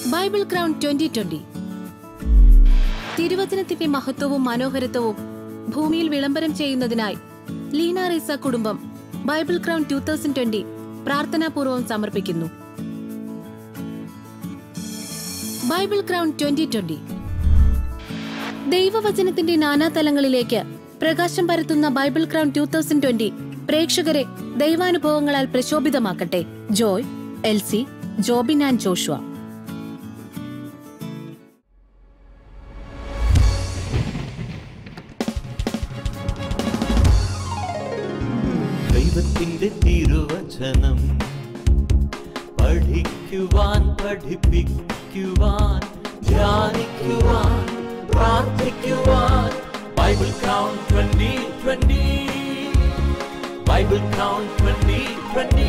Bible crown twenty twenty തിരുവചനത്തിന്റെ മഹത്വവും മനോഹരത്വവും ഭൂമിയിൽ വിളംബരം ചെയ്യുന്നതിനായി ലീന റീസ കുടുംബം Bible crown two thousand twenty പ്രാർത്ഥനാപൂർവം സമർപ്പിക്കുന്നു ബൈബിൾ ക്രൗൺ ട്വന്റി ട്വന്റി ദൈവവചനത്തിന്റെ നാനാതലങ്ങളിലേക്ക് പ്രകാശം പരത്തുന്ന Bible crown two thousand twenty പ്രേക്ഷകരെ ദൈവാനുഭവങ്ങളാൽ പ്രശോഭിതമാക്കട്ടെ Joy Elsy Jobin and Joshua ദൈവത്തിന്റെ തിരുവചനം പഠിക്കുവാൻ പഠിപ്പിക്കുവാൻ ധ്യാനിക്കുവാൻ പ്രാർത്ഥിക്കുവാൻ Bible crown twenty twenty Bible crown twenty twenty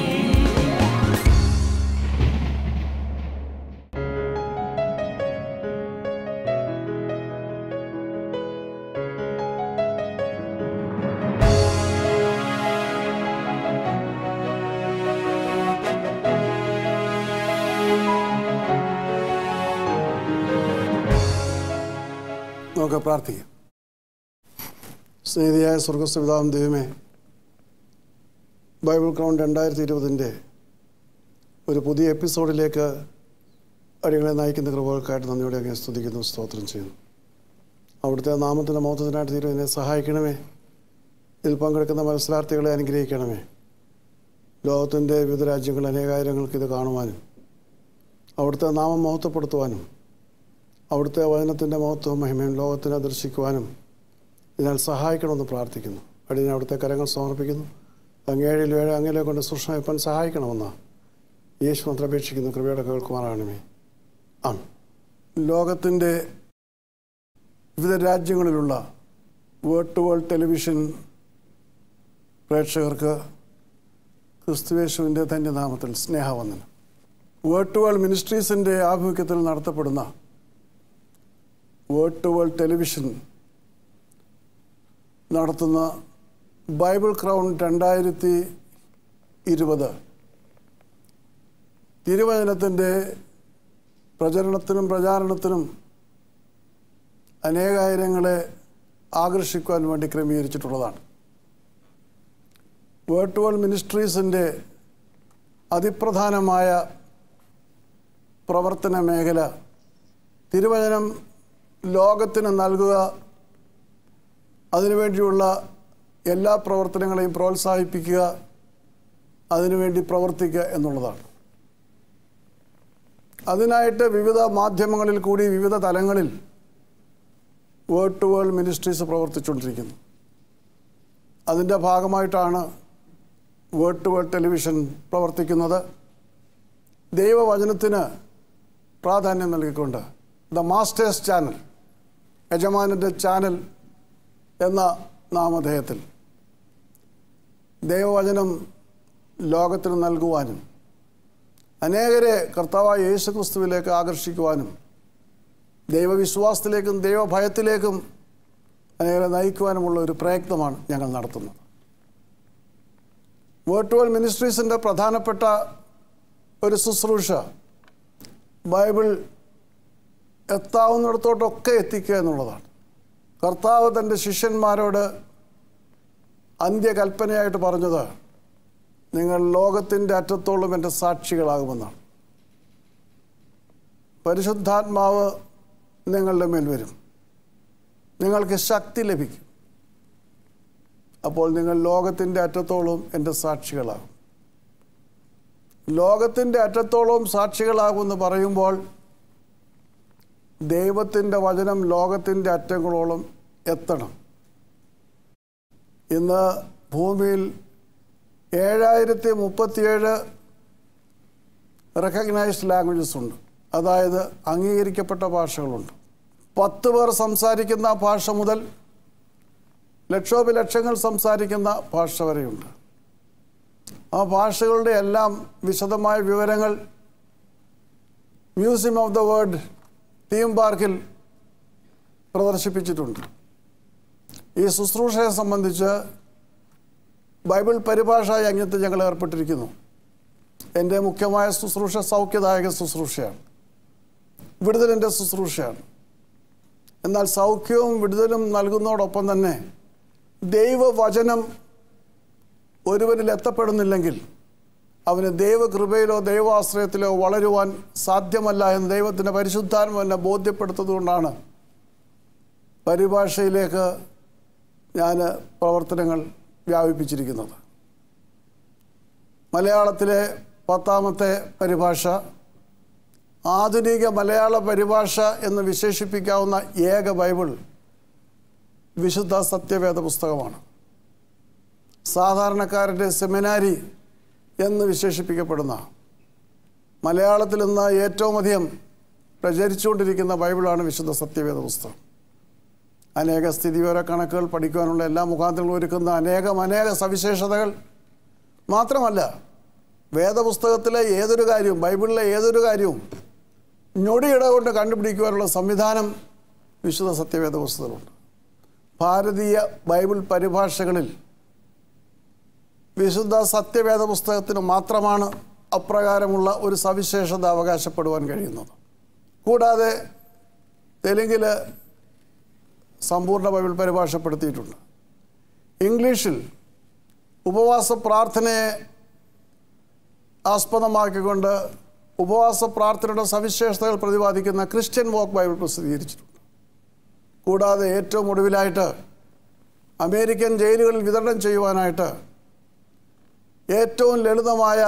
നമുക്ക് പ്രാർത്ഥിക്കാം സ്നേഹിതയായ സ്വർഗസ്വപിതാവും ദൈവമേ ബൈബിൾ ക്രൗൺ രണ്ടായിരത്തി ഇരുപതിൻ്റെ ഒരു പുതിയ എപ്പിസോഡിലേക്ക് അടികളെ നയിക്കുന്ന കൃപകൾക്കായിട്ട് നന്ദിയോടെ അങ്ങനെ സ്തുതിക്കുന്നു സ്തോത്രം ചെയ്യുന്നു അവിടുത്തെ നാമത്തിൻ്റെ മഹത്വത്തിനായിട്ട് തീരും എന്നെ സഹായിക്കണമേ ഇതിൽ പങ്കെടുക്കുന്ന മത്സരാർത്ഥികളെ അനുഗ്രഹിക്കണമേ ലോകത്തിൻ്റെ വിവിധ രാജ്യങ്ങൾ അനേകായിരങ്ങൾക്ക് ഇത് കാണുവാനും അവിടുത്തെ നാമം മഹത്വപ്പെടുത്തുവാനും അവിടുത്തെ വചനത്തിൻ്റെ മഹത്വവും മഹിമയും ലോകത്തിനെ ദർശിക്കുവാനും ഇതിനാൽ സഹായിക്കണമെന്ന് പ്രാർത്ഥിക്കുന്നു അടിയനെ അവിടുത്തെ കരങ്ങൾ സമർപ്പിക്കുന്നു അങ്ങേഴിൽ ഏഴ് അങ്ങയിലെ കൊണ്ട് സൂക്ഷ്മയപ്പൻ സഹായിക്കണമെന്ന് യേശു മന്ത്രം അപേക്ഷിക്കുന്നു കൃപയുടെ കേൾക്കുമാറാണമേ ആ ലോകത്തിൻ്റെ വിവിധ രാജ്യങ്ങളിലുള്ള വേൾഡ് ടു വേൾഡ് ടെലിവിഷൻ പ്രേക്ഷകർക്ക് ക്രിസ്തുവേശുവിൻ്റെ തന്നെ നാമത്തിൽ സ്നേഹവന്ദനം വേൾഡ് ടു വേൾഡ് മിനിസ്ട്രീസിൻ്റെ ആഭിമുഖ്യത്തിൽ നടത്തപ്പെടുന്ന വേൾഡ് ടു വേൾഡ് ടെലിവിഷൻ നടത്തുന്ന ബൈബിൾ ക്രൗൺ രണ്ടായിരത്തി ഇരുപത് തിരുവചനത്തിൻ്റെ പ്രചരണത്തിനും പ്രചാരണത്തിനും അനേകായിരങ്ങളെ ആകർഷിക്കുവാൻ വേണ്ടി ക്രമീകരിച്ചിട്ടുള്ളതാണ് വേൾഡ് ടു വേൾഡ് മിനിസ്ട്രീസിൻ്റെ അതിപ്രധാനമായ പ്രവർത്തന മേഖല തിരുവചനം ലോകത്തിന് നൽകുക അതിനുവേണ്ടിയുള്ള എല്ലാ പ്രവർത്തനങ്ങളെയും പ്രോത്സാഹിപ്പിക്കുക അതിനുവേണ്ടി പ്രവർത്തിക്കുക എന്നുള്ളതാണ് അതിനായിട്ട് വിവിധ മാധ്യമങ്ങളിൽ കൂടി വിവിധ തലങ്ങളിൽ വേൾഡ് ടു വേൾഡ് മിനിസ്ട്രീസ് പ്രവർത്തിച്ചുകൊണ്ടിരിക്കുന്നു അതിൻ്റെ ഭാഗമായിട്ടാണ് വേൾഡ് ടു വേൾഡ് ടെലിവിഷൻ പ്രവർത്തിക്കുന്നത് ദൈവവചനത്തിന് പ്രാധാന്യം നൽകിക്കൊണ്ട് ദ മാസ്റ്റേഴ്സ് ചാനൽ യജമാനൻ്റെ ചാനൽ എന്ന നാമധേയത്തിൽ ദൈവവചനം ലോകത്തിന് നൽകുവാനും അനേകരെ കർത്താവായ യേശു ക്രിസ്തുവിലേക്ക് ആകർഷിക്കുവാനും ദൈവവിശ്വാസത്തിലേക്കും ദൈവഭയത്തിലേക്കും അനേകരെ നയിക്കുവാനുമുള്ള ഒരു പ്രയത്നമാണ് ഞങ്ങൾ നടത്തുന്നത് വേർട്ടുവൽ മിനിസ്ട്രീസിൻ്റെ പ്രധാനപ്പെട്ട ഒരു ശുശ്രൂഷ ബൈബിൾ എത്താവുന്നിടത്തോട്ടൊക്കെ എത്തിക്കുക എന്നുള്ളതാണ് കർത്താവ് തൻ്റെ ശിഷ്യന്മാരോട് അന്ത്യകൽപ്പനയായിട്ട് പറഞ്ഞത് നിങ്ങൾ ലോകത്തിൻ്റെ അറ്റത്തോളം എൻ്റെ സാക്ഷികളാകുമെന്നാണ് പരിശുദ്ധാത്മാവ് നിങ്ങളുടെ മേൽ വരും നിങ്ങൾക്ക് ശക്തി ലഭിക്കും അപ്പോൾ നിങ്ങൾ ലോകത്തിൻ്റെ അറ്റത്തോളം എൻ്റെ സാക്ഷികളാകും ലോകത്തിൻ്റെ അറ്റത്തോളം സാക്ഷികളാകുമെന്ന് പറയുമ്പോൾ ദൈവത്തിൻ്റെ വചനം ലോകത്തിൻ്റെ അറ്റങ്ങളോളം എത്തണം ഇന്ന് ഭൂമിയിൽ ഏഴായിരത്തി മുപ്പത്തിയേഴ് റെക്കഗ്നൈസ്ഡ് ലാംഗ്വേജസ് ഉണ്ട് അതായത് അംഗീകരിക്കപ്പെട്ട ഭാഷകളുണ്ട് പത്ത് പേർ സംസാരിക്കുന്ന ഭാഷ മുതൽ ലക്ഷോപലക്ഷങ്ങൾ സംസാരിക്കുന്ന ഭാഷ വരെയുണ്ട് ആ ഭാഷകളുടെ എല്ലാം വിശദമായ വിവരങ്ങൾ museum of the world theme പാർക്കിൽ പ്രദർശിപ്പിച്ചിട്ടുണ്ട് ഈ ശുശ്രൂഷയെ സംബന്ധിച്ച് ബൈബിൾ പരിഭാഷ യജ്ഞത്തിൽ ഞങ്ങൾ ഏർപ്പെട്ടിരിക്കുന്നു എൻ്റെ മുഖ്യമായ ശുശ്രൂഷ സൗഖ്യദായക ശുശ്രൂഷയാണ് വിടുതലിൻ്റെ ശുശ്രൂഷയാണ് എന്നാൽ സൗഖ്യവും വിടുതലും നൽകുന്നതോടൊപ്പം തന്നെ ദൈവവചനം ഒരുവരിൽ എത്തപ്പെടുന്നില്ലെങ്കിൽ അവന് ദൈവകൃപയിലോ ദൈവാശ്രയത്തിലോ വളരുവാൻ സാധ്യമല്ല എന്ന് ദൈവത്തിൻ്റെ പരിശുദ്ധാത്മ എന്നെ ബോധ്യപ്പെടുത്തതുകൊണ്ടാണ് പരിഭാഷയിലേക്ക് ഞാൻ പ്രവർത്തനങ്ങൾ വ്യാപിപ്പിച്ചിരിക്കുന്നത് മലയാളത്തിലെ പത്താമത്തെ പരിഭാഷ ആധുനിക മലയാള പരിഭാഷ എന്ന് വിശേഷിപ്പിക്കാവുന്ന ഏക ബൈബിൾ വിശുദ്ധ സത്യവേദ പുസ്തകമാണ് സാധാരണക്കാരൻ്റെ സെമിനാരി എന്ന് വിശേഷിപ്പിക്കപ്പെടുന്ന മലയാളത്തിൽ ഇന്ന് ഏറ്റവും അധികം പ്രചരിച്ചുകൊണ്ടിരിക്കുന്ന ബൈബിളാണ് വിശുദ്ധ സത്യവേദ പുസ്തകം അനേക സ്ഥിതിവിവര കണക്കുകൾ പഠിക്കുവാനുള്ള എല്ലാ മുഖാന്തരങ്ങളും ഒരുക്കുന്ന അനേകം അനേക സവിശേഷതകൾ മാത്രമല്ല വേദപുസ്തകത്തിലെ ഏതൊരു കാര്യവും ബൈബിളിലെ ഏതൊരു കാര്യവും ഞൊടിയിട കൊണ്ട് കണ്ടുപിടിക്കുവാനുള്ള സംവിധാനം വിശുദ്ധ സത്യവേദ പുസ്തകത്തിലുണ്ട് ഭാരതീയ ബൈബിൾ പരിഭാഷകളിൽ വിശുദ്ധ സത്യവേദ പുസ്തകത്തിന് മാത്രമാണ് അപ്രകാരമുള്ള ഒരു സവിശേഷത അവകാശപ്പെടുവാൻ കഴിയുന്നത് കൂടാതെ തെലുങ്കിൽ സമ്പൂർണ്ണ ബൈബിൾ പരിഭാഷപ്പെടുത്തിയിട്ടുണ്ട് ഇംഗ്ലീഷിൽ ഉപവാസ പ്രാർത്ഥനയെ ആസ്പദമാക്കിക്കൊണ്ട് ഉപവാസ പ്രാർത്ഥനയുടെ സവിശേഷതകൾ പ്രതിപാദിക്കുന്ന ക്രിസ്ത്യൻ വോക്ക് ബൈബിൾ പ്രസിദ്ധീകരിച്ചിട്ടുണ്ട് കൂടാതെ ഏറ്റവും ഒടുവിലായിട്ട് അമേരിക്കൻ ജയിലുകളിൽ വിതരണം ചെയ്യുവാനായിട്ട് ഏറ്റവും ലളിതമായ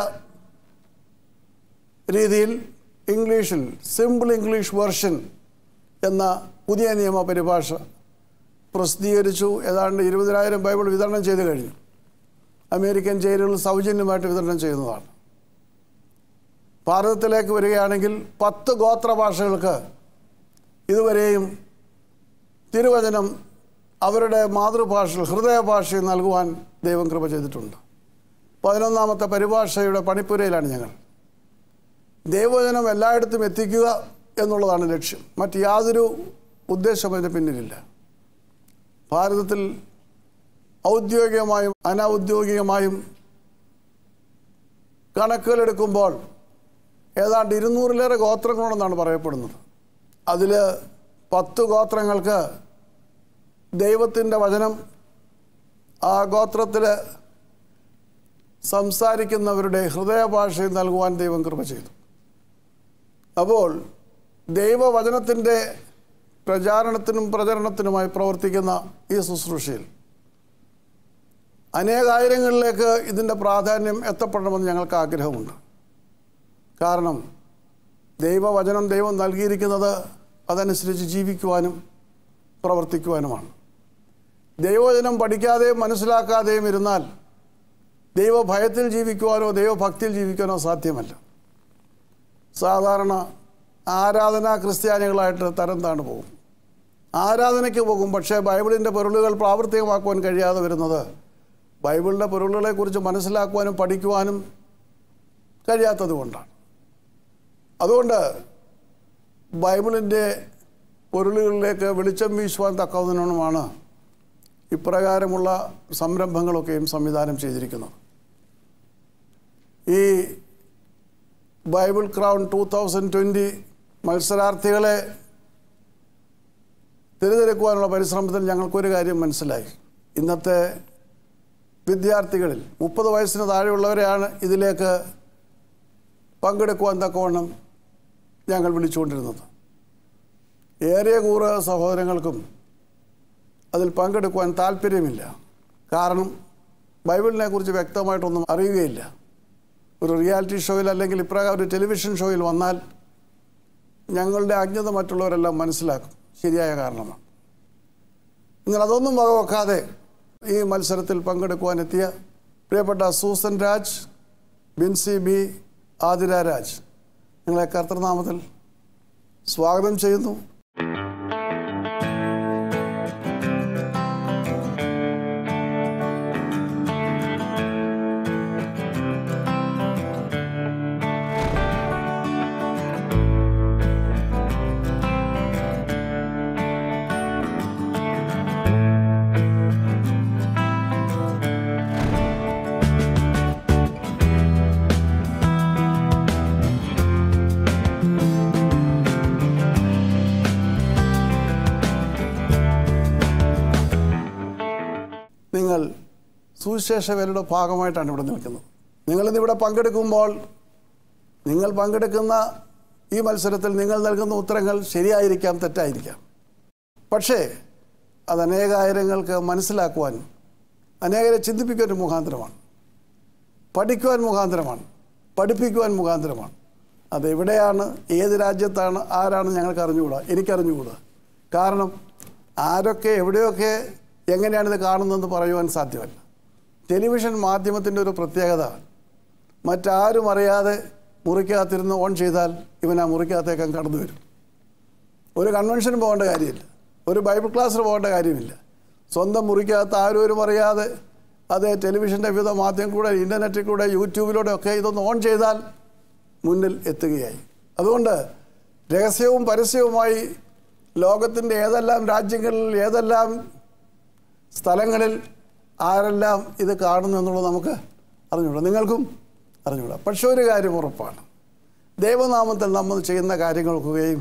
രീതിയിൽ ഇംഗ്ലീഷിൽ സിമ്പിൾ ഇംഗ്ലീഷ് വെർഷൻ എന്ന പുതിയ നിയമ പരിഭാഷ പ്രസിദ്ധീകരിച്ചു ഏതാണ്ട് ഇരുപതിനായിരം ബൈബിൾ വിതരണം ചെയ്തു കഴിഞ്ഞു അമേരിക്കൻ ജയിലുകളിൽ സൗജന്യമായിട്ട് വിതരണം ചെയ്യുന്നതാണ് ഭാരതത്തിലേക്ക് വരികയാണെങ്കിൽ പത്ത് ഗോത്ര ഭാഷകൾക്ക് ഇതുവരെയും തിരുവചനം അവരുടെ മാതൃഭാഷയിൽ ഹൃദയഭാഷയിൽ നൽകുവാൻ ദൈവം കൃപ ചെയ്തിട്ടുണ്ട് പതിനൊന്നാമത്തെ പരിഭാഷയുടെ പണിപ്പുരയിലാണ് ഞങ്ങൾ ദൈവവചനം എല്ലായിടത്തും എത്തിക്കുക എന്നുള്ളതാണ് ലക്ഷ്യം മറ്റ് യാതൊരു ഉദ്ദേശം അതിന് പിന്നിലില്ല ഭാരതത്തിൽ ഔദ്യോഗികമായും അനൗദ്യോഗികമായും കണക്കുകളെടുക്കുമ്പോൾ ഏതാണ്ട് ഇരുന്നൂറിലേറെ ഗോത്രങ്ങളുണ്ടെന്നാണ് പറയപ്പെടുന്നത് അതിൽ പത്ത് ഗോത്രങ്ങൾക്ക് ദൈവത്തിൻ്റെ വചനം ആ ഗോത്രത്തിൽ സംസാരിക്കുന്നവരുടെ ഹൃദയഭാഷയിൽ നൽകുവാൻ ദൈവം കൃപ ചെയ്തു അപ്പോൾ ദൈവവചനത്തിൻ്റെ പ്രചാരണത്തിനും പ്രചരണത്തിനുമായി പ്രവർത്തിക്കുന്ന ഈ ശുശ്രൂഷയിൽ അനേകായിരങ്ങളിലേക്ക് ഇതിൻ്റെ പ്രാധാന്യം എത്തപ്പെടണമെന്ന് ഞങ്ങൾക്ക് ആഗ്രഹമുണ്ട് കാരണം ദൈവവചനം ദൈവം നൽകിയിരിക്കുന്നത് അതനുസരിച്ച് ജീവിക്കുവാനും പ്രവർത്തിക്കുവാനുമാണ് ദൈവവചനം പഠിക്കാതെയും മനസ്സിലാക്കാതെയും ഇരുന്നാൽ ദൈവഭയത്തിൽ ജീവിക്കുവാനോ ദൈവഭക്തിയിൽ ജീവിക്കാനോ സാധ്യമല്ല സാധാരണ ആരാധനാ ക്രിസ്ത്യാനികളായിട്ട് തരം താണു പോകും ആരാധനയ്ക്ക് പോകും പക്ഷേ ബൈബിളിൻ്റെ പൊരുളുകൾ പ്രാവർത്തികമാക്കുവാൻ കഴിയാതെ വരുന്നത് ബൈബിളിൻ്റെ പൊരുളുകളെക്കുറിച്ച് മനസ്സിലാക്കുവാനും പഠിക്കുവാനും കഴിയാത്തത് കൊണ്ടാണ് അതുകൊണ്ട് ബൈബിളിൻ്റെ പൊരുളുകളിലേക്ക് വെളിച്ചം വീശുവാൻ തക്കവണ്ണമാണ് ഇപ്രകാരമുള്ള സംരംഭങ്ങളൊക്കെയും സംവിധാനം ചെയ്തിരിക്കുന്നത് ഈ Bible crown two thousand twenty മത്സരാർത്ഥികളെ തിരഞ്ഞെടുക്കുവാനുള്ള പരിശ്രമത്തിൽ ഞങ്ങൾക്കൊരു കാര്യം മനസ്സിലായി ഇന്നത്തെ വിദ്യാർത്ഥികളിൽ മുപ്പത് വയസ്സിന് താഴെയുള്ളവരെയാണ് ഇതിലേക്ക് പങ്കെടുക്കുവാൻ തക്കവണ്ണം ഞങ്ങൾ വിളിച്ചുകൊണ്ടിരുന്നത് ഏറിയ കൂറ് സഹോദരങ്ങൾക്കും അതിൽ പങ്കെടുക്കുവാൻ താല്പര്യമില്ല കാരണം ബൈബിളിനെ കുറിച്ച് വ്യക്തമായിട്ടൊന്നും അറിയുകയില്ല ഒരു റിയാലിറ്റി ഷോയിൽ അല്ലെങ്കിൽ ഇപ്രകാരം ഒരു ടെലിവിഷൻ ഷോയിൽ വന്നാൽ ഞങ്ങളുടെ അജ്ഞത മറ്റുള്ളവരെല്ലാം മനസ്സിലാക്കും ശരിയായ കാരണമാണ് എന്നാൽ അതൊന്നും വകവെക്കാതെ ഈ മത്സരത്തിൽ പങ്കെടുക്കുവാനെത്തിയ പ്രിയപ്പെട്ട സൂസൻ രാജ് ബിൻസി ബി ആതിര രാജ് നിങ്ങളെ കർത്തൃനാമത്തിൽ സ്വാഗതം ചെയ്യുന്നു ും സുവിശേഷ വേലയുടെ ഭാഗമായിട്ടാണ് ഇവിടെ നിൽക്കുന്നത് നിങ്ങളിന്ന് ഇവിടെ പങ്കെടുക്കുമ്പോൾ നിങ്ങൾ പങ്കെടുക്കുന്ന ഈ മത്സരത്തിൽ നിങ്ങൾ നൽകുന്ന ഉത്തരങ്ങൾ ശരിയായിരിക്കാം തെറ്റായിരിക്കാം പക്ഷേ അത് അനേകായിരങ്ങൾക്ക് മനസ്സിലാക്കുവാൻ അനേകരെ ചിന്തിപ്പിക്കാൻ ഒരു മുഖാന്തരമാണ് പഠിക്കുവാൻ മുഖാന്തരമാണ് പഠിപ്പിക്കുവാൻ മുഖാന്തരമാണ് അത് എവിടെയാണ് ഏത് രാജ്യത്താണ് ആരാണ് ഞങ്ങൾക്ക് അറിഞ്ഞുകൂടാ എനിക്കറിഞ്ഞുകൂടാ കാരണം ആരൊക്കെ എവിടെയൊക്കെ എങ്ങനെയാണ് ഇത് കാണുന്നതെന്ന് പറയുവാൻ സാധ്യമല്ല ടെലിവിഷൻ മാധ്യമത്തിൻ്റെ ഒരു പ്രത്യേകത മറ്റാരും അറിയാതെ മുറിക്കകത്തിരുന്ന് ഓൺ ചെയ്താൽ ഇവൻ ആ മുറിക്കകത്തേക്കാൻ കടന്നു വരും ഒരു കൺവെൻഷന് പോകേണ്ട കാര്യമില്ല ഒരു ബൈബിൾ ക്ലാസ്സിന് പോകേണ്ട കാര്യമില്ല സ്വന്തം മുറിക്കകത്ത് ആരും അറിയാതെ അത് ടെലിവിഷൻ്റെ വിവിധ മാധ്യമം കൂടെ ഇൻ്റർനെറ്റിൽ കൂടെ യൂട്യൂബിലൂടെ ഒക്കെ ഇതൊന്ന് ഓൺ ചെയ്താൽ മുന്നിൽ എത്തുകയായി അതുകൊണ്ട് രഹസ്യവും പരസ്യവുമായി ലോകത്തിൻ്റെ ഏതെല്ലാം രാജ്യങ്ങളിൽ ഏതെല്ലാം സ്ഥലങ്ങളിൽ ആരെല്ലാം ഇത് കാണുന്നു എന്നുള്ളത് നമുക്ക് അറിഞ്ഞുകൂടാ നിങ്ങൾക്കും അറിഞ്ഞുകൂടാ പക്ഷെ ഒരു കാര്യം ഉറപ്പാണ് ദൈവനാമത്തിൽ നമ്മൾ ചെയ്യുന്ന കാര്യങ്ങൾക്കുകയും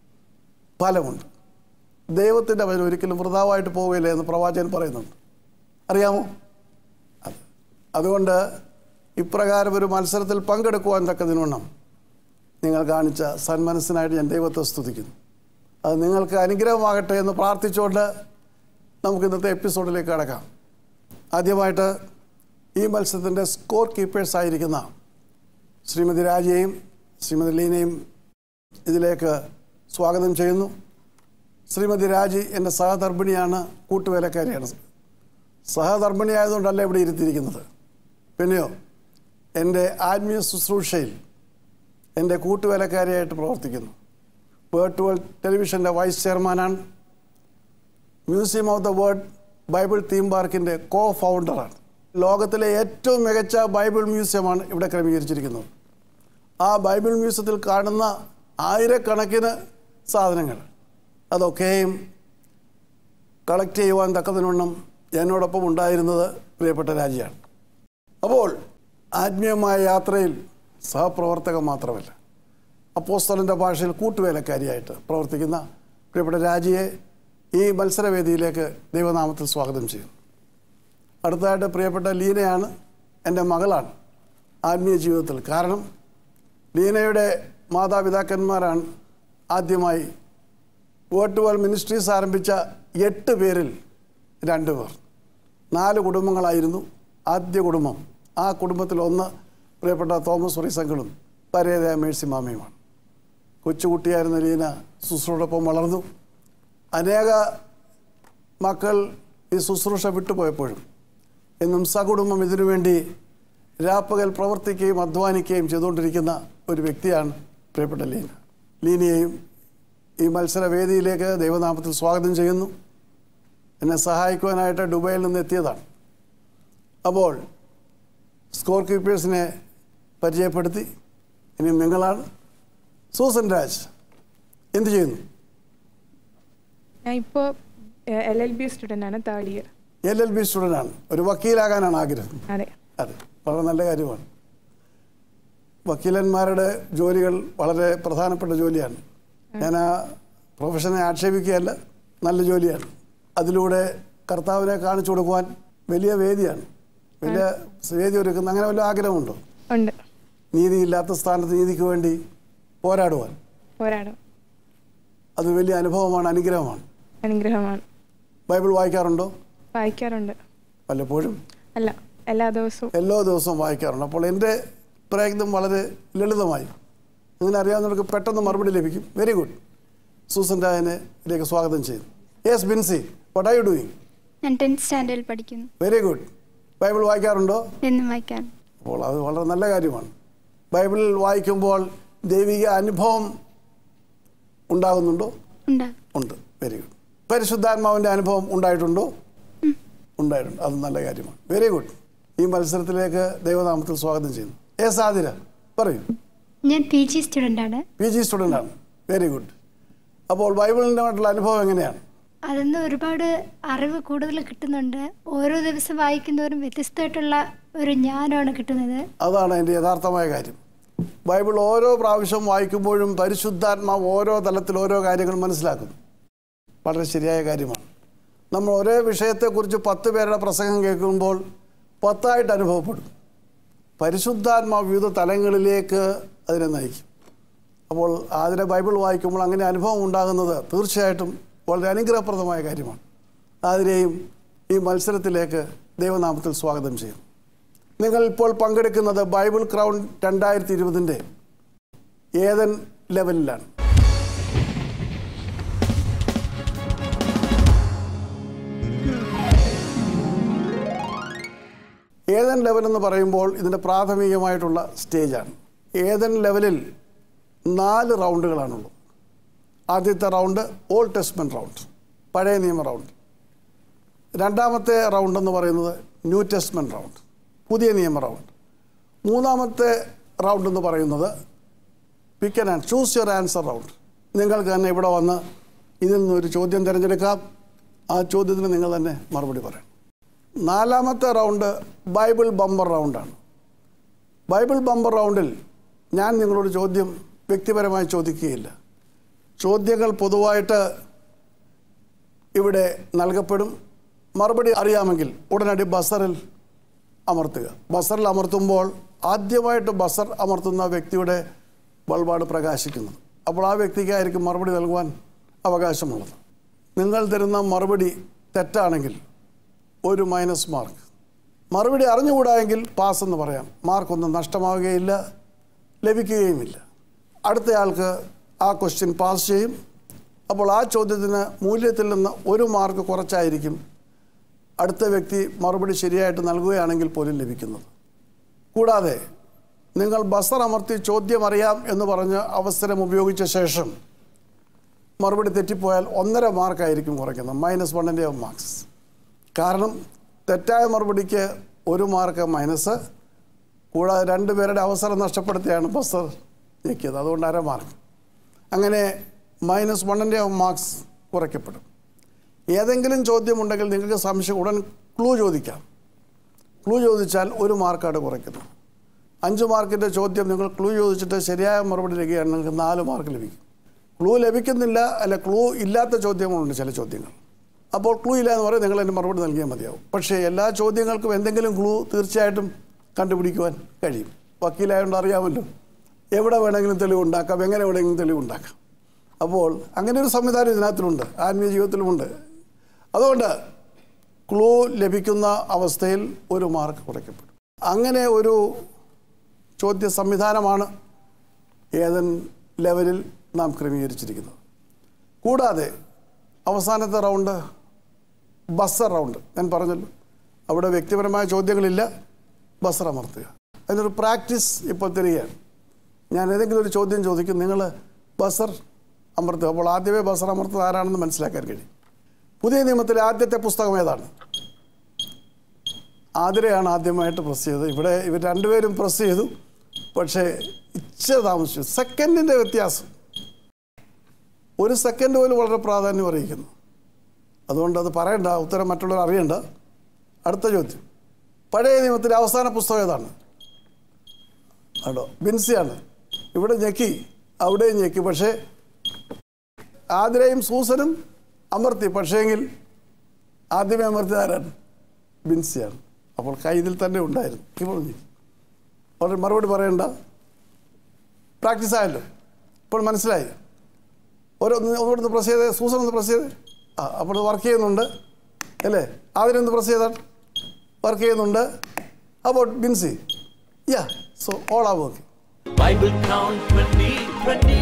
ഫലമുണ്ട് ദൈവത്തിൻ്റെ വചനം ഒരിക്കലും വൃതാവായിട്ട് പോവുകയില്ല എന്ന് പ്രവാചകൻ പറയുന്നുണ്ട് അറിയാമോ അത് അതുകൊണ്ട് ഇപ്രകാരം ഒരു മത്സരത്തിൽ പങ്കെടുക്കുവാൻ തക്കതിനോണം നിങ്ങൾ കാണിച്ച സന്മനസ്സിനായിട്ട് ഞാൻ ദൈവത്തെ സ്തുതിക്കുന്നു അത് നിങ്ങൾക്ക് അനുഗ്രഹമാകട്ടെ എന്ന് പ്രാർത്ഥിച്ചുകൊണ്ട് നമുക്ക് ഇന്നത്തെ എപ്പിസോഡിലേക്ക് കടക്കാം ആദ്യമായിട്ട് ഈ മത്സരത്തിൻ്റെ സ്കോർ കീപ്പേഴ്സ് ആയിരിക്കുന്ന ശ്രീമതി രാജയെയും ശ്രീമതി ലീനയും ഇതിലേക്ക് സ്വാഗതം ചെയ്യുന്നു ശ്രീമതി രാജി എൻ്റെ സഹധർമ്മിണിയാണ് കൂട്ടുവേലക്കാരിയാണ് സഹധർമ്മിണി ആയതുകൊണ്ടല്ല ഇവിടെ ഇരുത്തിയിരിക്കുന്നത് പിന്നെയോ എൻ്റെ ആത്മീയ ശുശ്രൂഷയിൽ എൻ്റെ കൂട്ടുവേലക്കാരിയായിട്ട് പ്രവർത്തിക്കുന്നു വേർഡ് വേൾഡ് ടെലിവിഷൻ്റെ വൈസ് ചെയർമാനാണ് museum of the word Bible theme പാർക്കിൻ്റെ കോ ഫൗണ്ടറാണ് ലോകത്തിലെ ഏറ്റവും മികച്ച ബൈബിൾ മ്യൂസിയമാണ് ഇവിടെ ക്രമീകരിച്ചിരിക്കുന്നത് ആ ബൈബിൾ മ്യൂസിയത്തിൽ കാണുന്ന ആയിരക്കണക്കിന് സാധനങ്ങൾ അതൊക്കെയും കളക്ട് ചെയ്യുവാൻ തക്കതിനൊന്നും എന്നോടൊപ്പം ഉണ്ടായിരുന്നത് പ്രിയപ്പെട്ട രാജിയാണ് അപ്പോൾ ആത്മീയമായ യാത്രയിൽ സഹപ്രവർത്തകൻ മാത്രമല്ല അപ്പോസ്തലൻ്റെ ഭാഷയിൽ കൂട്ടുവേലക്കാരിയായിട്ട് പ്രവർത്തിക്കുന്ന പ്രിയപ്പെട്ട രാജിയെ ഈ മത്സരവേദിയിലേക്ക് ദൈവനാമത്തിൽ സ്വാഗതം ചെയ്യുന്നു അടുത്തതായിട്ട് പ്രിയപ്പെട്ട ലീനയാണ് എൻ്റെ മകളാണ് ആത്മീയ ജീവിതത്തിൽ കാരണം ലീനയുടെ മാതാപിതാക്കന്മാരാണ് ആദ്യമായി വേർഡ് വേൾഡ് മിനിസ്ട്രീസ് ആരംഭിച്ച എട്ട് പേരിൽ രണ്ട് പേർ നാല് കുടുംബങ്ങളായിരുന്നു ആദ്യ കുടുംബം ആ കുടുംബത്തിൽ ഒന്ന് പ്രിയപ്പെട്ട തോമസ് ഫ്രീസങ്കളും പരേതയ മേഴ്സി മാമയുമാണ് കൊച്ചുകുട്ടിയായിരുന്ന ലീന ശുശ്രൂഷോടൊപ്പം വളർന്നു അനേക മക്കൾ ഈ ശുശ്രൂഷ വിട്ടുപോയപ്പോഴും എന്നും സകുടുംബം ഇതിനു വേണ്ടി രാപ്പകൽ പ്രവർത്തിക്കുകയും അധ്വാനിക്കുകയും ചെയ്തുകൊണ്ടിരിക്കുന്ന ഒരു വ്യക്തിയാണ് പ്രിയപ്പെട്ട ലീന ലീനയെയും ഈ മത്സരവേദിയിലേക്ക് ദൈവനാമത്തിൽ സ്വാഗതം ചെയ്യുന്നു എന്നെ സഹായിക്കുവാനായിട്ട് ദുബായിൽ നിന്ന് എത്തിയതാണ് അപ്പോൾ സ്കോർ കീപ്പേഴ്സിനെ പരിചയപ്പെടുത്തി ഇനി നിങ്ങളാണ് സൂസൻ രാജ് എന്ത് ചെയ്യുന്നു ഞാൻ ഇപ്പോൾ എൽ എൽ ബി സ്റ്റുഡൻ്റ് ആണ് third year L L B സ്റ്റുഡൻ്റാണ് ഒരു വക്കീലാകാനാണ് ആഗ്രഹം അതെ അതെ വളരെ നല്ല കാര്യമാണ് വക്കീലന്മാരുടെ ജോലികൾ വളരെ പ്രധാനപ്പെട്ട ജോലിയാണ് ഞാൻ ആ പ്രൊഫഷനെ ആക്ഷേപിക്കുകയല്ല നല്ല ജോലിയാണ് അതിലൂടെ കർത്താവിനെ കാണിച്ചു കൊടുക്കുവാൻ വലിയ വേദിയാണ് വലിയ വേദി ഒരുക്കുന്ന അങ്ങനെ വല്ല ആഗ്രഹമുണ്ടോ ഉണ്ട് നീതിയില്ലാത്ത സ്ഥാനത്ത് നീതിക്ക് വേണ്ടി പോരാടുവാൻ പോരാടും അത് വലിയ അനുഭവമാണ് അനുഗ്രഹമാണ് അനുഗ്രഹമാണ് ബൈബിൾ വായിക്കാറുണ്ടോ വായിക്കാറുണ്ട് വല്ലപ്പോഴും അല്ല എല്ലാ ദിവസവും എല്ലാ ദിവസവും വായിക്കാറുണ്ട് അപ്പോൾ എൻ്റെ പ്രയത്നം വളരെ ലളിതമായി അങ്ങനെ അറിയാവുന്നവർക്ക് പെട്ടെന്ന് മറുപടി ലഭിക്കും വെരി ഗുഡ് സൂസൻ രായനെ ഇതിലേക്ക് സ്വാഗതം ചെയ്യുന്നു yes Binsi what are you doing ഞാൻ ടെൻത്ത് സ്റ്റാൻഡേർഡിൽ പഠിക്കുന്നു വെരി ഗുഡ് ബൈബിൾ വായിക്കാറുണ്ടോ എന്നും വായിക്കാൻ അപ്പോൾ അത് വളരെ നല്ല കാര്യമാണ് ബൈബിളിൽ വായിക്കുമ്പോൾ ദൈവിക അനുഭവം ഉണ്ടാകുന്നുണ്ടോ ഉണ്ടാകും ഉണ്ട് വെരി ഗുഡ് പരിശുദ്ധാത്മാവിൻ്റെ അനുഭവം ഉണ്ടായിട്ടുണ്ടോ ഉണ്ടായിട്ടുണ്ട് അത് നല്ല കാര്യമാണ് വെരി ഗുഡ് ഈ മത്സരത്തിലേക്ക് ദൈവനാമത്തിൽ സ്വാഗതം ചെയ്യുന്നു ഏ സാതിര പറയൂ ഞാൻ പി ജി സ്റ്റുഡൻ്റ് ആണ് പി ജി സ്റ്റുഡൻ്റ് ആണ് വെരി ഗുഡ് അപ്പോൾ ബൈബിളിൻ്റെ ആയിട്ടുള്ള അനുഭവം എങ്ങനെയാണ് അതിന്ന് ഒരുപാട് അറിവ് കൂടുതൽ കിട്ടുന്നുണ്ട് ഓരോ ദിവസം വായിക്കുന്നവരും വ്യത്യസ്തമായിട്ടുള്ള ഒരു ജ്ഞാനമാണ് കിട്ടുന്നത് അതാണ് എൻ്റെ യഥാർത്ഥമായ കാര്യം ബൈബിൾ ഓരോ പ്രാവശ്യം വായിക്കുമ്പോഴും പരിശുദ്ധാത്മാവ് ഓരോ തലത്തിൽ ഓരോ കാര്യങ്ങൾ മനസ്സിലാക്കുന്നു വളരെ ശരിയായ കാര്യമാണ് നമ്മൾ ഒരേ വിഷയത്തെക്കുറിച്ച് പത്ത് പേരുടെ പ്രസംഗം കേൾക്കുമ്പോൾ പത്തായിട്ട് അനുഭവപ്പെടും പരിശുദ്ധാത്മാവ് വിവിധ തലങ്ങളിലേക്ക് അതിനെ നയിക്കും അപ്പോൾ അതിനെ ബൈബിൾ വായിക്കുമ്പോൾ അങ്ങനെ അനുഭവം ഉണ്ടാകുന്നത് തീർച്ചയായിട്ടും വളരെ അനുഗ്രഹപ്രദമായ കാര്യമാണ് അതിനെയും ഈ മത്സരത്തിലേക്ക് ദൈവനാമത്തിൽ സ്വാഗതം ചെയ്യും നിങ്ങൾ ഇപ്പോൾ പങ്കെടുക്കുന്നത് ബൈബിൾ ക്രൗൺ രണ്ടായിരത്തി ഇരുപതിൻ്റെ ഏതൻ ലെവലിലാണ് ഏതൻ ലെവൽ എന്ന് പറയുമ്പോൾ ഇതിൻ്റെ പ്രാഥമികമായിട്ടുള്ള സ്റ്റേജാണ് ഏതൻ ലെവലിൽ നാല് റൗണ്ടുകളാണുള്ളത് ആദ്യത്തെ റൗണ്ട് ഓൾഡ് ടെസ്റ്റ്മെൻറ്റ് റൗണ്ട് പഴയ നിയമ റൗണ്ട് രണ്ടാമത്തെ റൗണ്ട് എന്ന് പറയുന്നത് ന്യൂ ടെസ്റ്റ്മെൻറ്റ് റൗണ്ട് പുതിയ നിയമ റൗണ്ട് മൂന്നാമത്തെ റൗണ്ട് എന്ന് പറയുന്നത് pick and choose your answer round നിങ്ങൾക്ക് തന്നെ ഇവിടെ വന്ന് ഇതിൽ നിന്നൊരു ചോദ്യം തിരഞ്ഞെടുക്കാം ആ ചോദ്യത്തിന് നിങ്ങൾ തന്നെ മറുപടി പറയണം നാലാമത്തെ റൗണ്ട് ബൈബിൾ ബമ്പർ റൗണ്ടാണ് ബൈബിൾ ബമ്പർ റൗണ്ടിൽ ഞാൻ നിങ്ങളോട് ചോദ്യം വ്യക്തിപരമായി ചോദിക്കുകയില്ല ചോദ്യങ്ങൾ പൊതുവായിട്ട് ഇവിടെ നൽകപ്പെടും മറുപടി അറിയാമെങ്കിൽ ഉടനടി ബസറിൽ അമർത്തുക ബസറിൽ അമർത്തുമ്പോൾ ആദ്യമായിട്ട് ബസർ അമർത്തുന്ന വ്യക്തിയുടെ ബൾബാണ് പ്രകാശിക്കുന്നത് അപ്പോൾ ആ വ്യക്തിക്കായിരിക്കും മറുപടി നൽകുവാൻ അവകാശമുള്ളത് നിങ്ങൾ തരുന്ന മറുപടി തെറ്റാണെങ്കിൽ ഒരു മൈനസ് മാർക്ക് മറുപടി അറിഞ്ഞുകൂടായെങ്കിൽ പാസ് എന്ന് പറയാം മാർക്കൊന്നും നഷ്ടമാവുകയില്ല ലഭിക്കുകയുമില്ല അടുത്തയാൾക്ക് ആ ക്വസ്റ്റ്യൻ പാസ് ചെയ്യും അപ്പോൾ ആ ചോദ്യത്തിന് മൂല്യത്തിൽ നിന്ന് ഒരു മാർക്ക് കുറച്ചായിരിക്കും അടുത്ത വ്യക്തി മറുപടി ശരിയായിട്ട് നൽകുകയാണെങ്കിൽ പോലും ലഭിക്കുന്നത് കൂടാതെ നിങ്ങൾ ബസർ അമർത്തി ചോദ്യം അറിയാം എന്ന് പറഞ്ഞ് അവസരം ഉപയോഗിച്ച ശേഷം മറുപടി തെറ്റിപ്പോയാൽ ഒന്നര മാർക്കായിരിക്കും കുറയ്ക്കുന്നത് മൈനസ് വണ്ണിൻ്റെ മാർക്സ് കാരണം തെറ്റായ മറുപടിക്ക് ഒരു മാർക്ക് മൈനസ് കൂടാതെ രണ്ടുപേരുടെ അവസരം നഷ്ടപ്പെടുത്തിയാണ് ബസർ ഞെക്കിയത് അതുകൊണ്ട് അര മാർക്ക് അങ്ങനെ മൈനസ് വണ്ണിൻ്റെ മാർക്സ് കുറയ്ക്കപ്പെടും ഏതെങ്കിലും ചോദ്യമുണ്ടെങ്കിൽ നിങ്ങൾക്ക് സംശയം ഉടൻ ക്ലൂ ചോദിക്കാം ക്ലൂ ചോദിച്ചാൽ ഒരു മാർക്കാണ് കുറയ്ക്കുന്നത് അഞ്ച് മാർക്കിൻ്റെ ചോദ്യം നിങ്ങൾ ക്ലൂ ചോദിച്ചിട്ട് ശരിയായ മറുപടി ലഭിക്കുകയാണ് നിങ്ങൾക്ക് നാല് മാർക്ക് ലഭിക്കും ക്ലൂ ലഭിക്കുന്നില്ല അല്ല ക്ലൂ ഇല്ലാത്ത ചോദ്യങ്ങളുണ്ട് ചില ചോദ്യങ്ങൾ അപ്പോൾ ക്ലൂ ഇല്ല എന്ന് പറയും നിങ്ങൾ അതിന് മറുപടി നൽകിയാൽ മതിയാവും പക്ഷേ എല്ലാ ചോദ്യങ്ങൾക്കും എന്തെങ്കിലും ക്ലൂ തീർച്ചയായിട്ടും കണ്ടുപിടിക്കുവാൻ കഴിയും വക്കീലായതുകൊണ്ട് അറിയാമല്ലോ എവിടെ വേണമെങ്കിലും തെളിവുണ്ടാക്കാം എങ്ങനെ വേണമെങ്കിലും തെളിവുണ്ടാക്കാം അപ്പോൾ അങ്ങനെ ഒരു സംവിധാനം ഇതിനകത്തിലുണ്ട് ആത്മീയ ജീവിതത്തിലുമുണ്ട് അതുകൊണ്ട് ക്ലൂ ലഭിക്കുന്ന അവസ്ഥയിൽ ഒരു മാർക്ക് കുറയ്ക്കപ്പെടും അങ്ങനെ ഒരു ചോദ്യ സംവിധാനമാണ് ഏതൻ ലെവലിൽ നാം ക്രമീകരിച്ചിരിക്കുന്നത് കൂടാതെ അവസാനത്തെ റൗണ്ട് ബസർ റൗണ്ട് ഞാൻ പറഞ്ഞല്ലോ അവിടെ വ്യക്തിപരമായ ചോദ്യങ്ങളില്ല ബസർ അമർത്തുക അതിനൊരു പ്രാക്ടീസ് ഇപ്പോൾ തരികയാണ് ഞാൻ ഏതെങ്കിലും ഒരു ചോദ്യം ചോദിക്കും നിങ്ങൾ ബസർ അമർത്തുക അപ്പോൾ ആദ്യമേ ബസർ അമർത്തുക ആരാണെന്ന് മനസ്സിലാക്കാൻ കഴിയും പുതിയ നിയമത്തിലെ ആദ്യത്തെ പുസ്തകം ഏതാണ് ആതിരയാണ് ആദ്യമായിട്ട് പ്രസ് ചെയ്തത് ഇവിടെ ഇവർ രണ്ടുപേരും പ്രസ് ചെയ്തു പക്ഷേ ഇച്ചിരി താമസിച്ചു സെക്കൻഡിൻ്റെ വ്യത്യാസം ഒരു സെക്കൻഡ് പോലും വളരെ പ്രാധാന്യം അറിയിക്കുന്നു അതുകൊണ്ട് അത് പറയണ്ട ഉത്തരം മറ്റുള്ളവർ അറിയണ്ട അടുത്ത ചോദ്യം പഴയ നിയമത്തിലെ അവസാന പുസ്തകം ഏതാണ് ആണോ ബിൻസിയാണ് ഇവിടെ ഞെക്കി അവിടെയും ഞെക്കി പക്ഷേ ആതിരയും സൂസനും അമർത്തി പക്ഷേങ്കിൽ ആദ്യമേ അമർത്തിയത് ആരാണ് ബിൻസിയാണ് അപ്പോൾ കൈ ഇതിൽ തന്നെ ഉണ്ടായിരുന്നു ഇപ്പോൾ ഞെക്കി അവിടെ മറുപടി പറയണ്ട പ്രാക്ടീസ് ആയല്ലോ ഇപ്പോൾ മനസ്സിലായി ഓരോ ഒന്നുകൂടെ പ്രസ് ചെയ്ത് സൂസൻ ഒന്ന് പ്രസ് ചെയ്ത് ആ അപ്പോൾ വർക്ക് ചെയ്യുന്നുണ്ട് അല്ലേ ആതിരൊന്ന് പ്രസ് ചെയ്താൽ വർക്ക് ചെയ്യുന്നുണ്ട് about Binsi yeah so all ആ work Bible Count 2020.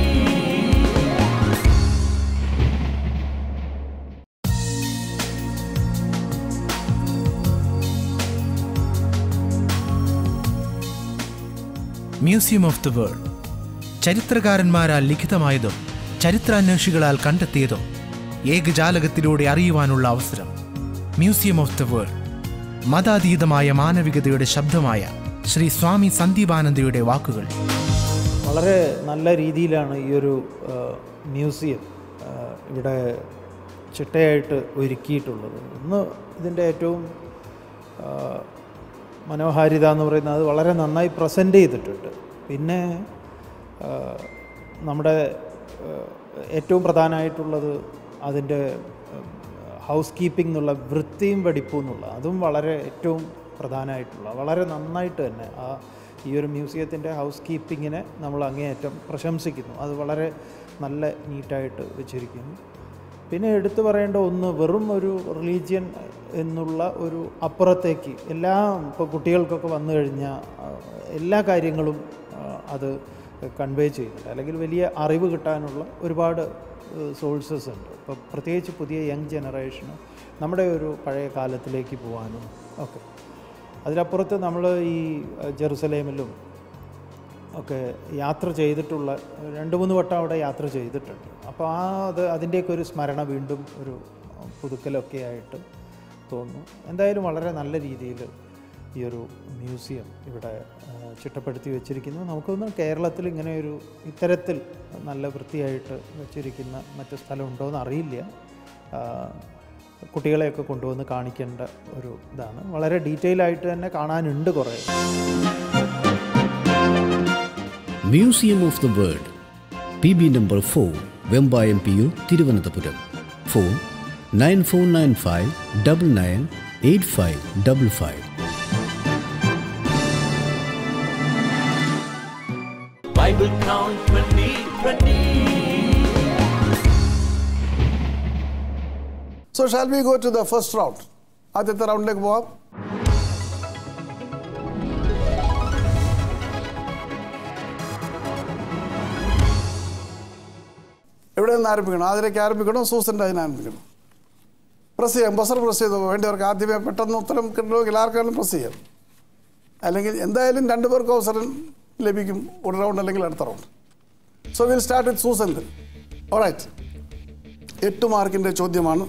Museum of the world ചരിത്രകാരന്മാരാൽ ലിഖിതമായതും ചരിത്രാന്വേഷികളാൽ കണ്ടെത്തിയതും ഏകജാലകത്തിലൂടെ അറിയുവാനുള്ള അവസരം മ്യൂസിയം ഓഫ് ദ വേൾഡ് മതാതീതമായ മാനവികതയുടെ ശബ്ദമായ ശ്രീ സ്വാമി സന്ദീപാനന്ദയുടെ വാക്കുകൾ വളരെ നല്ല രീതിയിലാണ് ഈ ഒരു ആ, മ്യൂസിയം ആ, ഇവിടെ ചിട്ടയായിട്ട് ഒരുക്കിയിട്ടുള്ളത് ഒന്ന് ഇതിൻ്റെ ഏറ്റവും ആ, മനോഹാരിത എന്ന് പറയുന്നത് അത് വളരെ നന്നായി പ്രസൻറ്റ് ചെയ്തിട്ടുണ്ട് പിന്നെ ആ, നമ്മുടെ ആ, ഏറ്റവും പ്രധാനമായിട്ടുള്ളത് അതിൻ്റെ ഹൗസ് കീപ്പിംഗ് എന്നുള്ള വൃത്തിയും വെടിപ്പും എന്നുള്ള അതും വളരെ ഏറ്റവും പ്രധാനമായിട്ടുള്ള വളരെ നന്നായിട്ട് തന്നെ ആ ഈ ഒരു മ്യൂസിയത്തിൻ്റെ ഹൗസ് കീപ്പിങ്ങിനെ നമ്മൾ അങ്ങേയറ്റം പ്രശംസിക്കുന്നു അത് വളരെ നല്ല നീറ്റായിട്ട് വെച്ചിരിക്കുന്നു പിന്നെ എടുത്തു പറയേണ്ട ഒന്ന് വെറും ഒരു റിലീജിയൻ എന്നുള്ള ഒരു അപ്പുറത്തേക്ക് എല്ലാം ഇപ്പോൾ കുട്ടികൾക്കൊക്കെ വന്നു കഴിഞ്ഞാൽ ആ, എല്ലാ കാര്യങ്ങളും ആ, അത് കൺവേ ചെയ്യുന്നുണ്ട് അല്ലെങ്കിൽ വലിയ അറിവ് കിട്ടാനുള്ള ഒരുപാട് സോഴ്സസ് ഉണ്ട് ഇപ്പോൾ പ്രത്യേകിച്ച് പുതിയ യങ് ജനറേഷന് നമ്മുടെ ഒരു പഴയ കാലത്തിലേക്ക് പോകാനും ഒക്കെ അതിലപ്പുറത്ത് നമ്മൾ ഈ അഹ്, ജെറുസലേമിലും ഒക്കെ യാത്ര ചെയ്തിട്ടുള്ള രണ്ട് മൂന്ന് വട്ടം അവിടെ യാത്ര ചെയ്തിട്ടുണ്ട് അപ്പോൾ ആ അത് അതിൻ്റെയൊക്കെ ഒരു സ്മരണ വീണ്ടും ഒരു പുതുക്കലൊക്കെ ആയിട്ട് തോന്നുന്നു എന്തായാലും വളരെ നല്ല രീതിയിൽ ഈ ഒരു മ്യൂസിയം ഇവിടെ ആ, ചിട്ടപ്പെടുത്തി വെച്ചിരിക്കുന്നു നമുക്കൊന്ന് കേരളത്തിൽ ഇങ്ങനെ ഒരു ഇത്തരത്തിൽ നല്ല വൃത്തിയായിട്ട് വെച്ചിരിക്കുന്ന മറ്റു സ്ഥലം ഉണ്ടോ എന്ന് അറിയില്ല ആ, കുട്ടികളെയൊക്കെ കൊണ്ടുവന്ന് കാണിക്കേണ്ട ഒരു ഇതാണ് വളരെ ഡീറ്റെയിൽ ആയിട്ട് തന്നെ കാണാനുണ്ട് കുറേ museum of the world P B number four Vembayam P U Thiruvananthapuram phone nine four nine five double nine eight five double five Bible Count 2020. So shall we go to the first round ആദ്യത്തെ റൗണ്ടിലേക്ക് പോവാം എവിടെ നിന്ന് ആരംഭിക്കണം ആതിരയ്ക്ക് ആരംഭിക്കണോ സൂസൻ്റെ അതിന് ആരംഭിക്കണം press ചെയ്യാം buzzer press ചെയ്ത് വേണ്ടിയവർക്ക് ആദ്യമേ പെട്ടെന്ന് ഉത്തരം കിട്ടണമെങ്കിൽ ആർക്കാണെങ്കിലും പ്രസ് ചെയ്യാം അല്ലെങ്കിൽ എന്തായാലും രണ്ടു പേർക്ക് അവസരം ലഭിക്കും ഒരു റൗണ്ട് അല്ലെങ്കിൽ അടുത്ത round so will start with Susan alright എട്ട് മാർക്കിൻ്റെ ചോദ്യമാണ്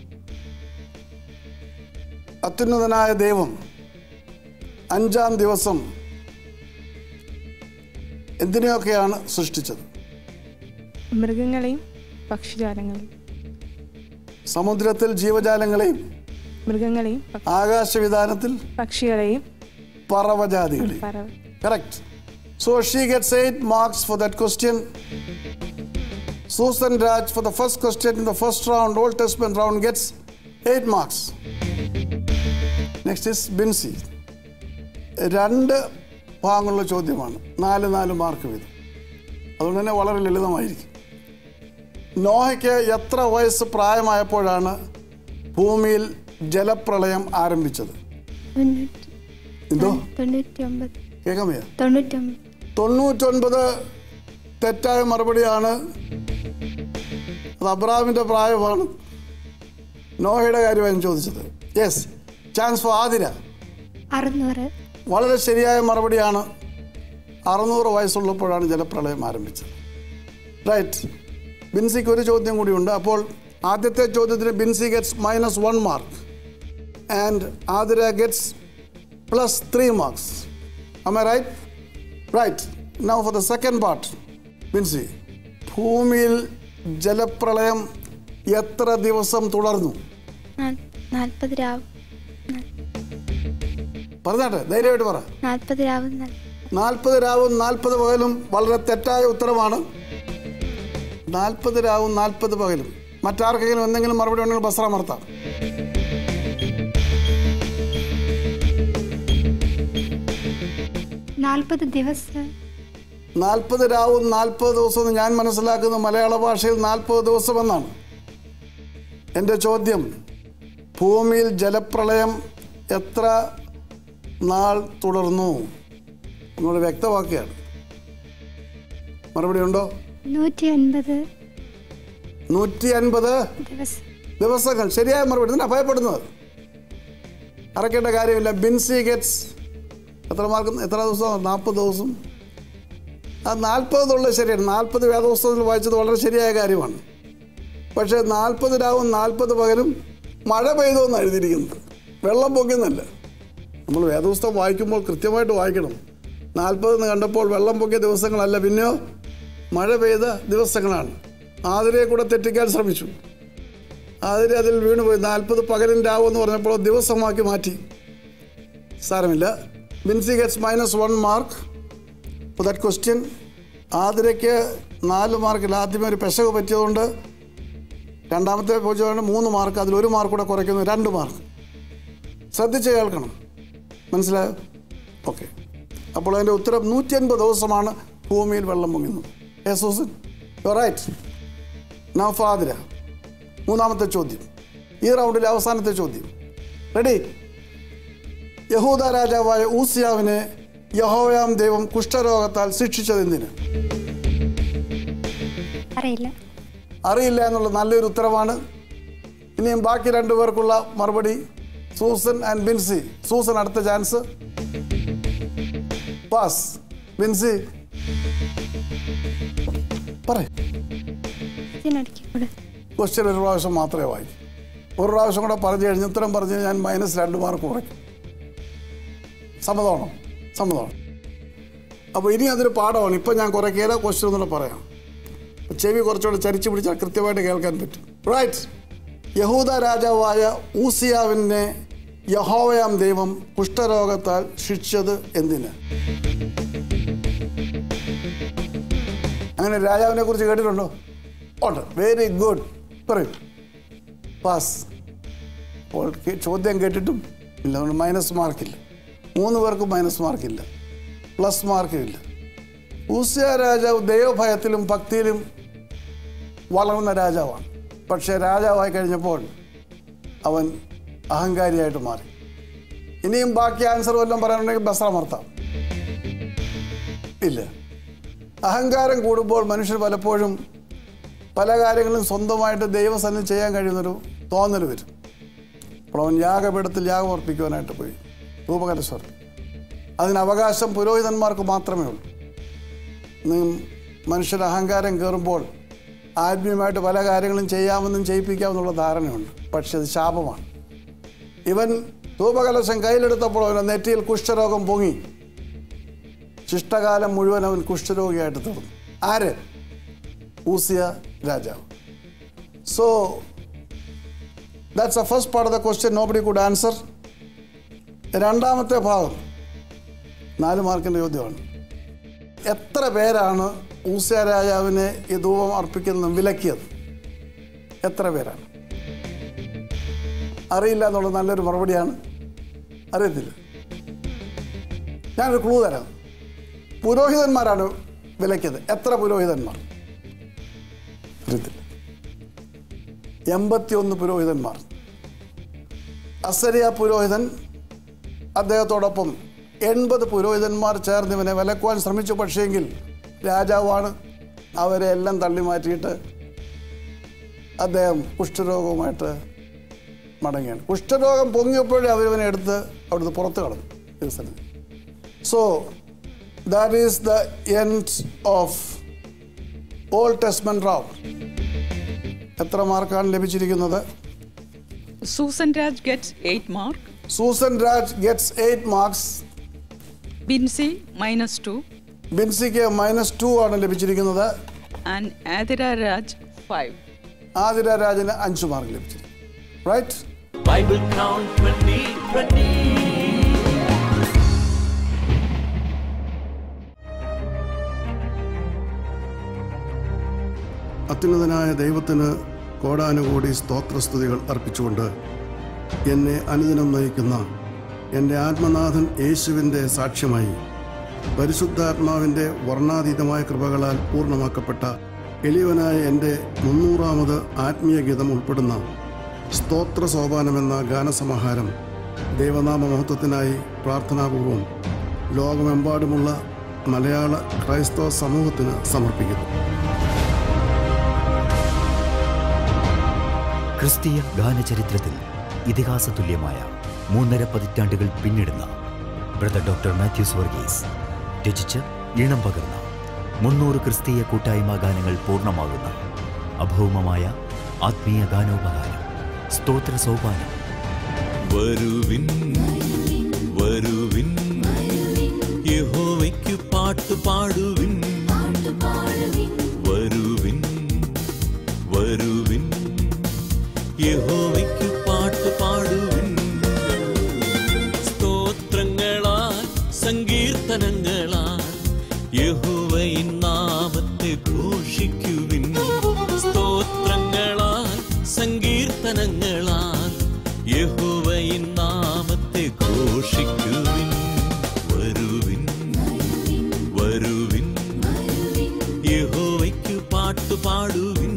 അത്യുന്നതനായ ദൈവം അഞ്ചാം ദിവസം എന്തിനെയൊക്കെയാണ് സൃഷ്ടിച്ചത് മൃഗങ്ങളെയും പക്ഷിജാലങ്ങളെയും സമുദ്രത്തിൽ ജീവജാലങ്ങളെയും മൃഗങ്ങളെയും പ- ആകാശവിധാനത്തിൽ പക്ഷികളെയും പറവജാതികളെയും പറവ Correct. So she gets eight marks for that question. Susan Raj for the first question in the first round, Old Testament round, gets eight marks. Next is Binsi. രണ്ട് ഭാഗങ്ങളുള്ള ചോദ്യമാണ് നാല് നാല് മാർക്ക് വീതം അതുകൊണ്ട് തന്നെ വളരെ ലളിതമായിരിക്കും നോഹയ്ക്ക് എത്ര വയസ്സ് പ്രായമായപ്പോഴാണ് ഭൂമിയിൽ ജലപ്രളയം ആരംഭിച്ചത് തൊണ്ണൂറ്റി എന്തോ തൊണ്ണൂറ്റി ഒമ്പത് കേൾക്കാൻ വയ്യ തൊണ്ണൂറ്റൊമ്പത് തൊണ്ണൂറ്റൊൻപത് തെറ്റായ മറുപടിയാണ് അത് അബ്രാമിൻ്റെ പ്രായമാണ് നോഹയുടെ കാര്യമാണ് ഞാൻ ചോദിച്ചത് യെസ് ചാൻസ് ഫോർ ആതിര അറുന്നൂറ് വളരെ ശരിയായ മറുപടിയാണ് അറുന്നൂറ് വയസ്സുള്ളപ്പോഴാണ് ജലപ്രളയം ആരംഭിച്ചത് റൈറ്റ് ബിൻസിക്ക് ഒരു ചോദ്യം കൂടിയുണ്ട് അപ്പോൾ ആദ്യത്തെ ചോദ്യത്തിന് Binsi gets minus one mark and Athira gets plus three marks am I right? Right. Now for the second part. Binsi ഭൂമിയിൽ ജലപ്രളയം എത്ര ദിവസം തുടർന്നു നാൽപ്പത് രാവ് പറഞ്ഞാട്ടെ ധൈര്യമായിട്ട് പറ നാൽപ്പത് രാവ് നാൽപ്പത് രാവും നാൽപ്പത് പകലും വളരെ തെറ്റായ ഉത്തരമാണ് നാൽപ്പത് രാവും നാൽപ്പത് പകലും മറ്റാർക്കെങ്കിലും എന്തെങ്കിലും മറുപടി ഉണ്ടെങ്കിൽ ബസ്ര മർത്താം നാൽപ്പത് ദിവസം നാൽപ്പത് രാവും നാൽപ്പത് ദിവസം എന്ന് ഞാൻ മനസ്സിലാക്കുന്ന മലയാള ഭാഷയിൽ നാൽപ്പത് ദിവസം എന്നാണ് എൻ്റെ ചോദ്യം ഭൂമിയിൽ ജലപ്രളയം എത്ര നാൾ തുടർന്നു നമ്മൾ വ്യക്തമാക്കുകയാണ് മറുപടി ഉണ്ടോ നൂറ്റി അൻപത് നൂറ്റി അൻപത് ദിവസം ദിവസങ്ങൾ ശരിയായ മറുപടി തന്നെ ഭയപ്പെടുന്നത് അറക്കേണ്ട കാര്യമില്ല ബിൻസി ഗെറ്റ്സ് എത്ര മാർക്ക് എത്ര ദിവസം നാൽപ്പത് ദിവസം ആ നാൽപ്പതെന്നുള്ളത് ശരിയാണ് നാൽപ്പത് വേദപുസ്തകത്തിൽ വായിച്ചത് വളരെ ശരിയായ കാര്യമാണ് പക്ഷേ നാൽപ്പത് രാവും നാൽപ്പത് പകലും മഴ പെയ്തു എന്നാണ് എഴുതിയിരിക്കുന്നത് വെള്ളം പൊങ്ങിയെന്നല്ല നമ്മൾ വേദപുസ്തകം വായിക്കുമ്പോൾ കൃത്യമായിട്ട് വായിക്കണം നാൽപ്പതെന്ന് കണ്ടപ്പോൾ വെള്ളം പൊങ്ങിയ ദിവസങ്ങളല്ല പിന്നെയോ മഴ പെയ്ത ദിവസങ്ങളാണ് ആതിരയെ കൂടെ തെറ്റിക്കാൻ ശ്രമിച്ചു ആതിരെ അതിൽ വീണുപോയി നാൽപ്പത് പകലും രാവും എന്ന് പറഞ്ഞപ്പോൾ ദിവസമാക്കി മാറ്റി സാരമില്ല Binsi gets minus one mark for that question ആതിരയ്ക്ക് നാല് മാർക്കിൽ ആദ്യമേ ഒരു പെശക് പറ്റിയതുകൊണ്ട് രണ്ടാമത്തെ ചോദ്യമാണ് മൂന്ന് മാർക്ക് അതിൽ ഒരു മാർക്ക് കൂടെ കുറയ്ക്കുന്നു രണ്ട് മാർക്ക് ശ്രദ്ധിച്ച് കേൾക്കണം മനസ്സിലായോ ഓക്കെ അപ്പോൾ അതിൻ്റെ ഉത്തരം നൂറ്റി അൻപത് ദിവസമാണ് ഭൂമിയിൽ വെള്ളം പൊങ്ങുന്നത് യേസൂസൻ റൈറ്റ് നൗ ഫാദിര മൂന്നാമത്തെ ചോദ്യം ഈ റൗണ്ടിലെ അവസാനത്തെ ചോദ്യം റെഡി യഹൂദ രാജാവായ ഊസിയാവിനെ യഹോയാം ദൈവം കുഷ്ഠരോഗത്താൽ ശിക്ഷിച്ചതെന്തിന് അറിയില്ല അറിയില്ല എന്നുള്ള നല്ലൊരു ഉത്തരവാണ് ഇനിയും ബാക്കി രണ്ടു പേർക്കുള്ള മറുപടി സൂസൻ ആൻഡ് ബിൻസി സൂസൻ അടുത്ത ചാൻസ് പാസ് ബിൻസി പറ ഇതിനടിക്കൂടെ ക്വസ്റ്റ്യൻ ഒരു പ്രാവശ്യം മാത്രമേ വായിക്കൂ ഒരു പ്രാവശ്യം കൂടെ പറഞ്ഞു കഴിഞ്ഞ് ഉത്തരം പറഞ്ഞു ഞാൻ മൈനസ് രണ്ട് മാർക്ക് കുറയ്ക്കും സമ്മതമാണോ സമ്മതമാണ് അപ്പോൾ ഇനി അതൊരു പാഠമാണ് ഇപ്പം ഞാൻ കുറയ്ക്കേല ക്വസ്റ്റ്യൻ ഒന്നുകൂടെ പറയാം അപ്പോൾ ചെവി കുറച്ചുകൂടെ ചരിച്ചു പിടിച്ചാൽ കൃത്യമായിട്ട് കേൾക്കാൻ പറ്റും റൈറ്റ് യഹൂദ രാജാവായ ഊസിയാവിനെ യഹോവയാം ദൈവം കുഷ്ഠരോഗത്താൽ ശിക്ഷിച്ചത് എന്തിന് അങ്ങനെ രാജാവിനെ കുറിച്ച് കേട്ടിട്ടുണ്ടോ ഉണ്ട് വെരി ഗുഡ് പറയൂ പാസ് അപ്പോൾ കേ- ചോദ്യം കേട്ടിട്ടും ഇല്ല അതുകൊണ്ട് മൈനസ് മാർക്കില്ല മൂന്ന് പേർക്കും മൈനസ് മാർക്കില്ല പ്ലസ് മാർക്കില്ല ഊസ്യ രാജാവ് ദൈവഭയത്തിലും ഭക്തിയിലും വളർന്ന രാജാവാണ് പക്ഷേ രാജാവായി കഴിഞ്ഞപ്പോൾ അവൻ അഹങ്കാരിയായിട്ട് മാറി ഇനിയും ബാക്കി ആൻസർ വല്ലതും പറയാനുണ്ടെങ്കിൽ ബസ്രമർത്താം ഇല്ല അഹങ്കാരം കൂടുമ്പോൾ മനുഷ്യർ പലപ്പോഴും പല കാര്യങ്ങളും സ്വന്തമായിട്ട് ദൈവസന്നിധി ചെയ്യാൻ കഴിയുന്നൊരു തോന്നൽ വരും അപ്പോൾ അവൻ യാഗപീഠത്തിൽ യാഗം അർപ്പിക്കുവാനായിട്ട് പോയി രൂപകലശ്വർ അതിന് അവകാശം പുരോഹിതന്മാർക്ക് മാത്രമേ ഉള്ളൂ ഇന്ന് മനുഷ്യർ അഹങ്കാരം കയറുമ്പോൾ ആത്മീയമായിട്ട് പല കാര്യങ്ങളും ചെയ്യാമെന്നും ചെയ്യിപ്പിക്കാമെന്നുള്ള ധാരണയുണ്ട് പക്ഷെ അത് ശാപമാണ് ഇവൻ ധൂപകലശം കയ്യിലെടുത്തപ്പോൾ അവൻ്റെ നെറ്റിയിൽ കുഷ്ഠരോഗം പൊങ്ങി ശിഷ്ടകാലം മുഴുവൻ അവൻ കുഷ്ഠരോഗിയായിട്ട് തീർന്നു ആര് ഊസിയ രാജാവ് so that's a first part of the question nobody could answer രണ്ടാമത്തെ ഭാഗം നാല് മാർക്കിൻ്റെ ചോദ്യമാണ് എത്ര പേരാണ് ഊസിയ രാജാവിനെ ഈ ധൂപം അർപ്പിക്കുന്ന വിലക്കിയത് എത്ര പേരാണ് അറിയില്ല എന്നുള്ള നല്ലൊരു മറുപടിയാണ് അറിയത്തില്ല ഞാനൊരു ക്ലൂ തരാം പുരോഹിതന്മാരാണ് വിലക്കിയത് എത്ര പുരോഹിതന്മാർ അറിയത്തില്ല എൺപത്തിയൊന്ന് പുരോഹിതന്മാർ അസരിയ പുരോഹിതൻ അദ്ദേഹത്തോടൊപ്പം എൺപത് പുരോഹിതന്മാർ ചേർന്ന് ഇവനെ വിലക്കുവാൻ ശ്രമിച്ചു പക്ഷേങ്കിൽ രാജാവാണ് അവരെ എല്ലാം തള്ളി മാറ്റിയിട്ട് അദ്ദേഹം കുഷ്ഠരോഗവുമായിട്ട് മടങ്ങിയാണ് കുഷ്ഠരോഗം പൊങ്ങിയപ്പോഴേ അവരിവനെ എടുത്ത് അവിടുന്ന് പുറത്ത് കളഞ്ഞു ദിവസത്തിൽ so that is the end of old testament round എത്ര മാർക്കാണ് ലഭിച്ചിരിക്കുന്നത് Susan Raj gets 8 mark, Susan Raj gets eight marks Binsi minus 2, ബിൻസിക്ക് മൈനസ് ടു ആണ് ലഭിച്ചിരിക്കുന്നത് and Adira Raj 5. ആതിര രാജിന് അഞ്ച് മാർക്ക് ലഭിച്ചിരിക്കുന്നു റൈറ്റ് Bible Crown 2020. അത്യുന്നതനായ ദൈവത്തിന് കോടാനുകോടി സ്തോത്രസ്തുതികൾ അർപ്പിച്ചുകൊണ്ട് എന്നെ അനുദിനം നയിക്കുന്ന എൻ്റെ ആത്മനാഥൻ യേശുവിൻ്റെ സാക്ഷ്യമായി പരിശുദ്ധാത്മാവിൻ്റെ വർണ്ണാതീതമായ കൃപകളാൽ പൂർണ്ണമാക്കപ്പെട്ട എളിയവനായ എൻ്റെ മുന്നൂറാമത് ആത്മീയ ഗീതം ഉൾപ്പെടുന്ന സ്തോത്ര സോപാനമെന്ന ഗാനസമാഹാരം ദൈവനാമ മഹത്വത്തിനായി പ്രാർത്ഥനാപൂർവം ലോകമെമ്പാടുമുള്ള മലയാള ക്രൈസ്തവ സമൂഹത്തിന് സമർപ്പിക്കുന്നു ക്രിസ്തീയ ഗാനചരിത്രത്തിൽ ഇതിഹാസതുല്യമായ മൂന്നര പതിറ്റാണ്ടുകൾ പിന്നിടുന്ന ബ്രദർ ഡോക്ടർ മാത്യൂസ് വർഗീസ് രചിച്ച് ഈണം പകർന്ന മുന്നൂറ് ക്രിസ്തീയ കൂട്ടായ്മ ഗാനങ്ങൾ പൂർണ്ണമാകുന്ന അഭൗമമായ ആത്മീയ ഗാനോപഹാരം സ്തോത്ര സോപാനം വരുവിൻ വരുവിൻ യഹോവയ്ക്ക് പാട്ട് പാടുവിൻ വരുവിൻ വരുവിൻ യഹോവയ്ക്ക് പാട്ട് പാടുവിൻ സ്തോത്രങ്ങളാൽ സങ്കീർത്തനങ്ങളാൽ യഹോവയിൻ നാമത്തെ ഘോഷിക്കുവിൻ സ്തോത്രങ്ങളാൽ സങ്കീർത്തനങ്ങളാൽ യഹോവയിൻ നാമത്തെ ഘോഷിക്കുവിൻ പാട്ടുപാടുവിൻ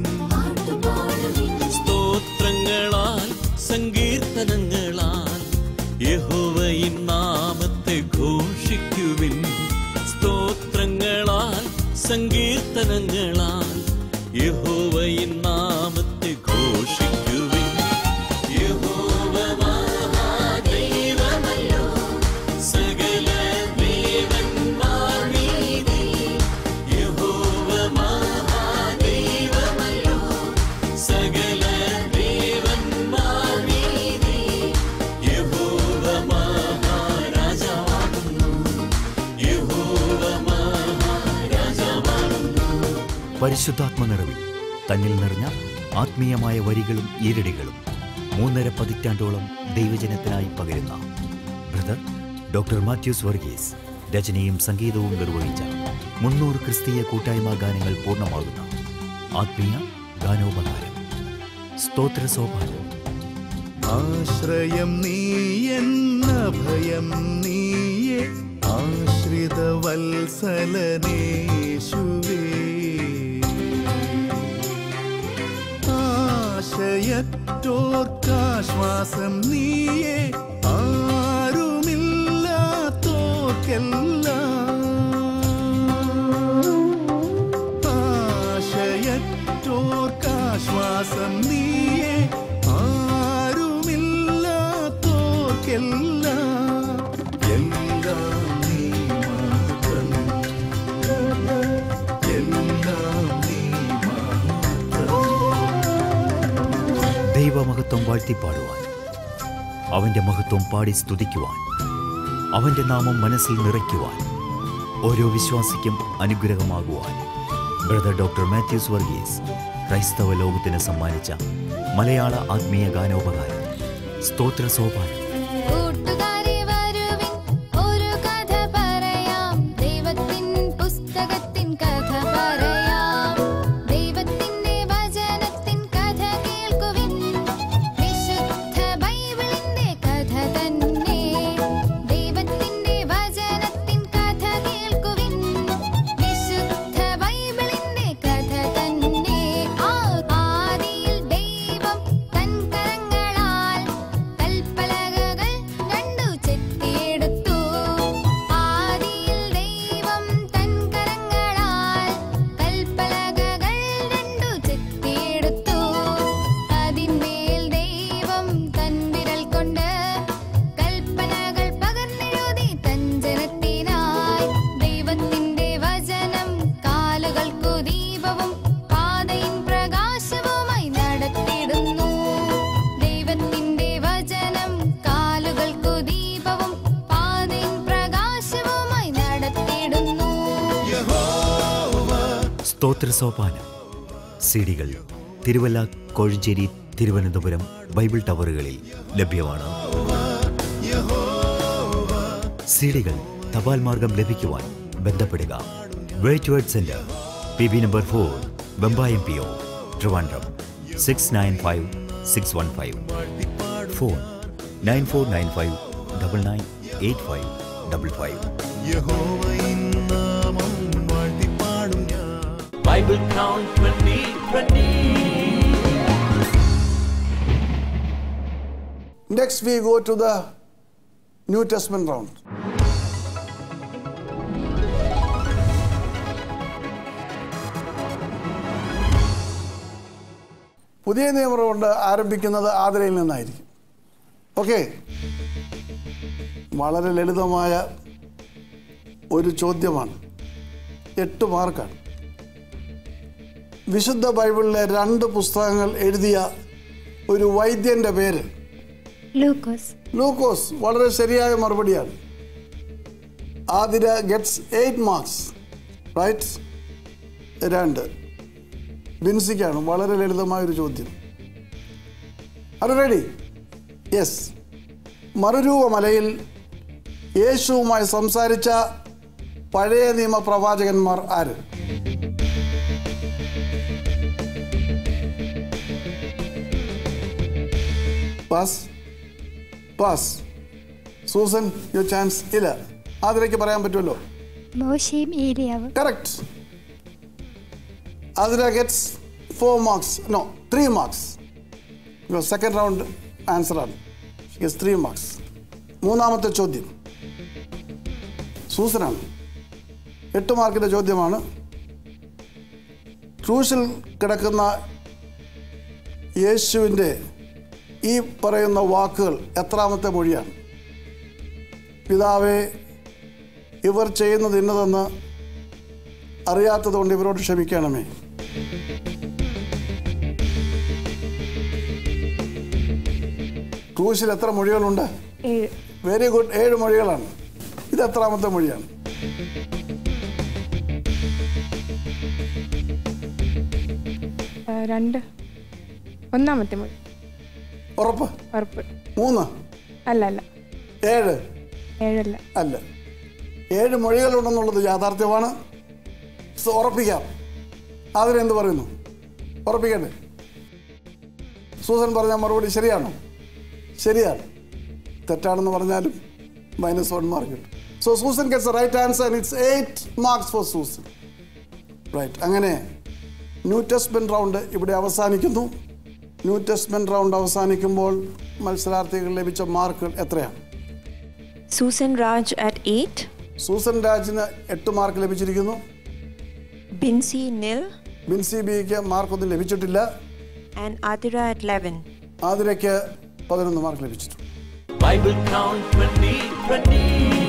സ്തോത്രങ്ങളാൽ സങ്കീർത്തനങ്ങളാൽ യഹോവയിൻ നാമത്തെ ഘോഷിക്കുവിൻ സ്തോത്രങ്ങളാൽ സങ്കീർത്തനങ്ങളാൽ യഹോവയിൻ നാമത്തെ ഘോഷിക്കുവിൻ യഹോവ മഹാദൈവമല്ലോ സകല ദേവന്മാർ നീതി യഹോവ മഹാദൈവമല്ലോ സകല ദേവന്മാർ നീതി യഹോവ മഹാരാജാവാകുന്നു യഹോവ മഹാരാജാവാകുന്നു പരിശുദ്ധാത്മ നിറവിൽ തന്നിൽ നിറഞ്ഞ ആത്മീയമായ വരികളും ഈരടികളും മൂന്നര പതിറ്റാണ്ടോളം ദൈവജനത്തിനായി പകരുന്ന ബ്രദർ ഡോക്ടർ മാത്യൂസ് വർഗീസ് രചനയും സംഗീതവും നിർവഹിച്ച മുന്നൂറ് ക്രിസ്തീയ കൂട്ടായ്മ ഗാനങ്ങൾ പൂർണ്ണമാകുന്ന ആത്മീയ ഗാനോപഹാരം സ്തോത്ര സോപാനം ആശ്രയം നീ എന്ന ഭയം നീയെ ആശ്രിത വത്സലനേശുവേ ആശയറ്റോർക്കാശ്വാസം നീയെ ആരുമില്ലാത്തോർക്കെല്ലാം ആശയറ്റോർക്കാശ്വാസം നീയെ ആരുമില്ലാത്തോർക്കെല്ലാം എല്ലാം നീ മാത്രം എല്ലാം നീ ദൈവമഹത്വം വാഴ്ത്തിപ്പാടുവാൻ അവന്റെ മഹത്വം പാടി സ്തുതിക്കുവാൻ അവന്റെ നാമം മനസ്സിൽ നിറയ്ക്കുവാൻ ഓരോ വിശ്വാസിക്കും അനുഗ്രഹമാകുവാൻ ബ്രദർ ഡോക്ടർ മാത്യൂസ് വർഗീസ് ക്രൈസ്തവ ലോകത്തിന് സമ്മാനിച്ച മലയാള ആത്മീയ ഗാനോപകാരം സ്തോത്ര സോപാനം കൂട്ടുകാരെ വരുവിൻ ഒരു കഥ പറയാം ദൈവത്തിൻ പുസ്തകത്തിൻ കഥ പറയാം ദൈവത്തിന്റെ വചനത്തിൻ കഥ കേൾക്കുവിൻ വിശുദ്ധ ബൈബിളിന്റെ കഥ തന്നെ ദൈവത്തിന്റെ വചനത്തിൻ കഥ കേൾക്കുവിൻ വിശുദ്ധ ബൈബിളിന്റെ കഥ തന്നെ ആ ആദിയിൽ ദൈവം തൻ കരങ്ങളാൽ കൽപ്പലകകൾ രണ്ടു ചെത്തിയെടുത്തു ആദിയിൽ ദൈവം തൻ കരങ്ങളാൽ കൽപ്പലകകൾ രണ്ടു ചെത്തിയെടുത്തു അതിന്മേൽ ദൈവം തൻ വിരൽ കൊണ്ട് കൽപ്പനകൾ പകർന്നെഴുതി തൻ ജനത്തിനായി ദൈവത്തിന്റെ വചനം കാലുകൾക്കു ദീപവും പാതയിൻ പ്രകാശവുമായി നടത്തിടുന്നു ദൈവത്തിന്റെ വചനം കാലുകൾക്കു ദീപവും പാതയിൻ പ്രകാശവുമായി നടത്തിടുന്നു സ്തോത്ര സോപാനം സിഡികൾ തിരുവല്ല കോഴഞ്ചേരി തിരുവനന്തപുരം ബൈബിൾ ടവറുകളിൽ ലഭ്യമാണ് സിഡികൾ തപാൽ മാർഗം ലഭിക്കുവാൻ ബന്ധപ്പെടുക വെയിറ്റ് word centre P B number four Vembayam P O Trivandrum six nine five six one five phone nine four nine five double nine eight five double five യഹോവയിൻ നാമം വാഴ്ത്തിപ്പാടും ഞാൻ Bible count twenty twenty Next, we go to the New Testament round. പുതിയ നിയമം കൊണ്ട് ആരംഭിക്കുന്നത് ആതിരയിൽ നിന്നായിരിക്കും okay വളരെ ലളിതമായ ഒരു ചോദ്യമാണ് എട്ട് മാർക്കാണ് വിശുദ്ധ ബൈബിളിലെ രണ്ട് പുസ്തകങ്ങൾ എഴുതിയ ഒരു വൈദ്യന്റെ പേര് ലൂക്കോസ് ലൂക്കോസ് വളരെ ശരിയായ മറുപടിയാണ് Athira gets eight marks right രണ്ട് ബിൻസിക്കാണ് വളരെ ലളിതമായ ഒരു ചോദ്യം അത് റെഡി യെസ് മറുരൂപ മലയിൽ യേശുവുമായി സംസാരിച്ച പഴയ നിയമ പ്രവാചകന്മാർ ആര് pass pass Susan you chance ഇല്ല ആതിരയ്ക്ക് പറയാൻ പറ്റുമല്ലോ മോശയും ഏലിയാവും correct Athira gets four marks no three marks second round ആൻസറാണ് ഷി ഗെറ്റ്സ് ത്രീ മാർക്സ് മൂന്നാമത്തെ ചോദ്യം സൂസനാണ് എട്ട് മാർക്കിൻ്റെ ചോദ്യമാണ് ക്രൂശിൽ കിടക്കുന്ന യേശുവിൻ്റെ ഈ പറയുന്ന വാക്കുകൾ എത്രാമത്തെ മൊഴിയാണ് പിതാവേ ഇവർ ചെയ്യുന്നത് ഇന്നതെന്ന് അറിയാത്തതുകൊണ്ട് ഇവരോട് ക്ഷമിക്കണമേ ക്രൂശിൽ എത്ര മൊഴികളുണ്ട് ഏഴ് വെരി ഗുഡ് ഏഴ് മൊഴികളാണ് ഇത് എത്രാമത്തെ മൊഴിയാണ് ആ, രണ്ട് ഒന്നാമത്തെ മൊഴി ഉറപ്പ് ഉറപ്പ് മൂന്ന് അല്ല അല്ല ഏഴ് ഏഴല്ല അല്ല ഏഴ് മൊഴികളുണ്ടെന്നുള്ളത് യാഥാർത്ഥ്യമാണ് സോ, ഉറപ്പിക്കാം അതിനെന്ത് പറയുന്നു ഉറപ്പിക്കട്ടെ സൂസൻ പറഞ്ഞ മറുപടി ശരിയാണോ ശരിയാണ് തെറ്റാണെന്ന് പറഞ്ഞാലും മൈനസ് വൺ മാർക്ക് കിട്ടും so Susan gets right answer it's eight marks for Susan right അങ്ങനെ ന്യൂ ടെസ്റ്റ്മെൻറ്റ് റൗണ്ട് ഇവിടെ അവസാനിക്കുന്നു ന്യൂ ടെസ്റ്റ്മെൻറ്റ് റൗണ്ട് അവസാനിക്കുമ്പോൾ മത്സരാർത്ഥികൾ ലഭിച്ച മാർക്കുകൾ എത്രയാണ് Susan Raj at 8, സൂസൻ രാജിന് എട്ട് മാർക്ക് ലഭിച്ചിരിക്കുന്നു Binsi Nil, ബിൻസി ബിക്ക് മാർക്കൊന്നും ലഭിച്ചിട്ടില്ല and Adira at 11. ആതിരയ്ക്ക് പതിനൊന്ന് മാർക്ക് ലഭിച്ചിട്ടുണ്ട് Bible Count 2020.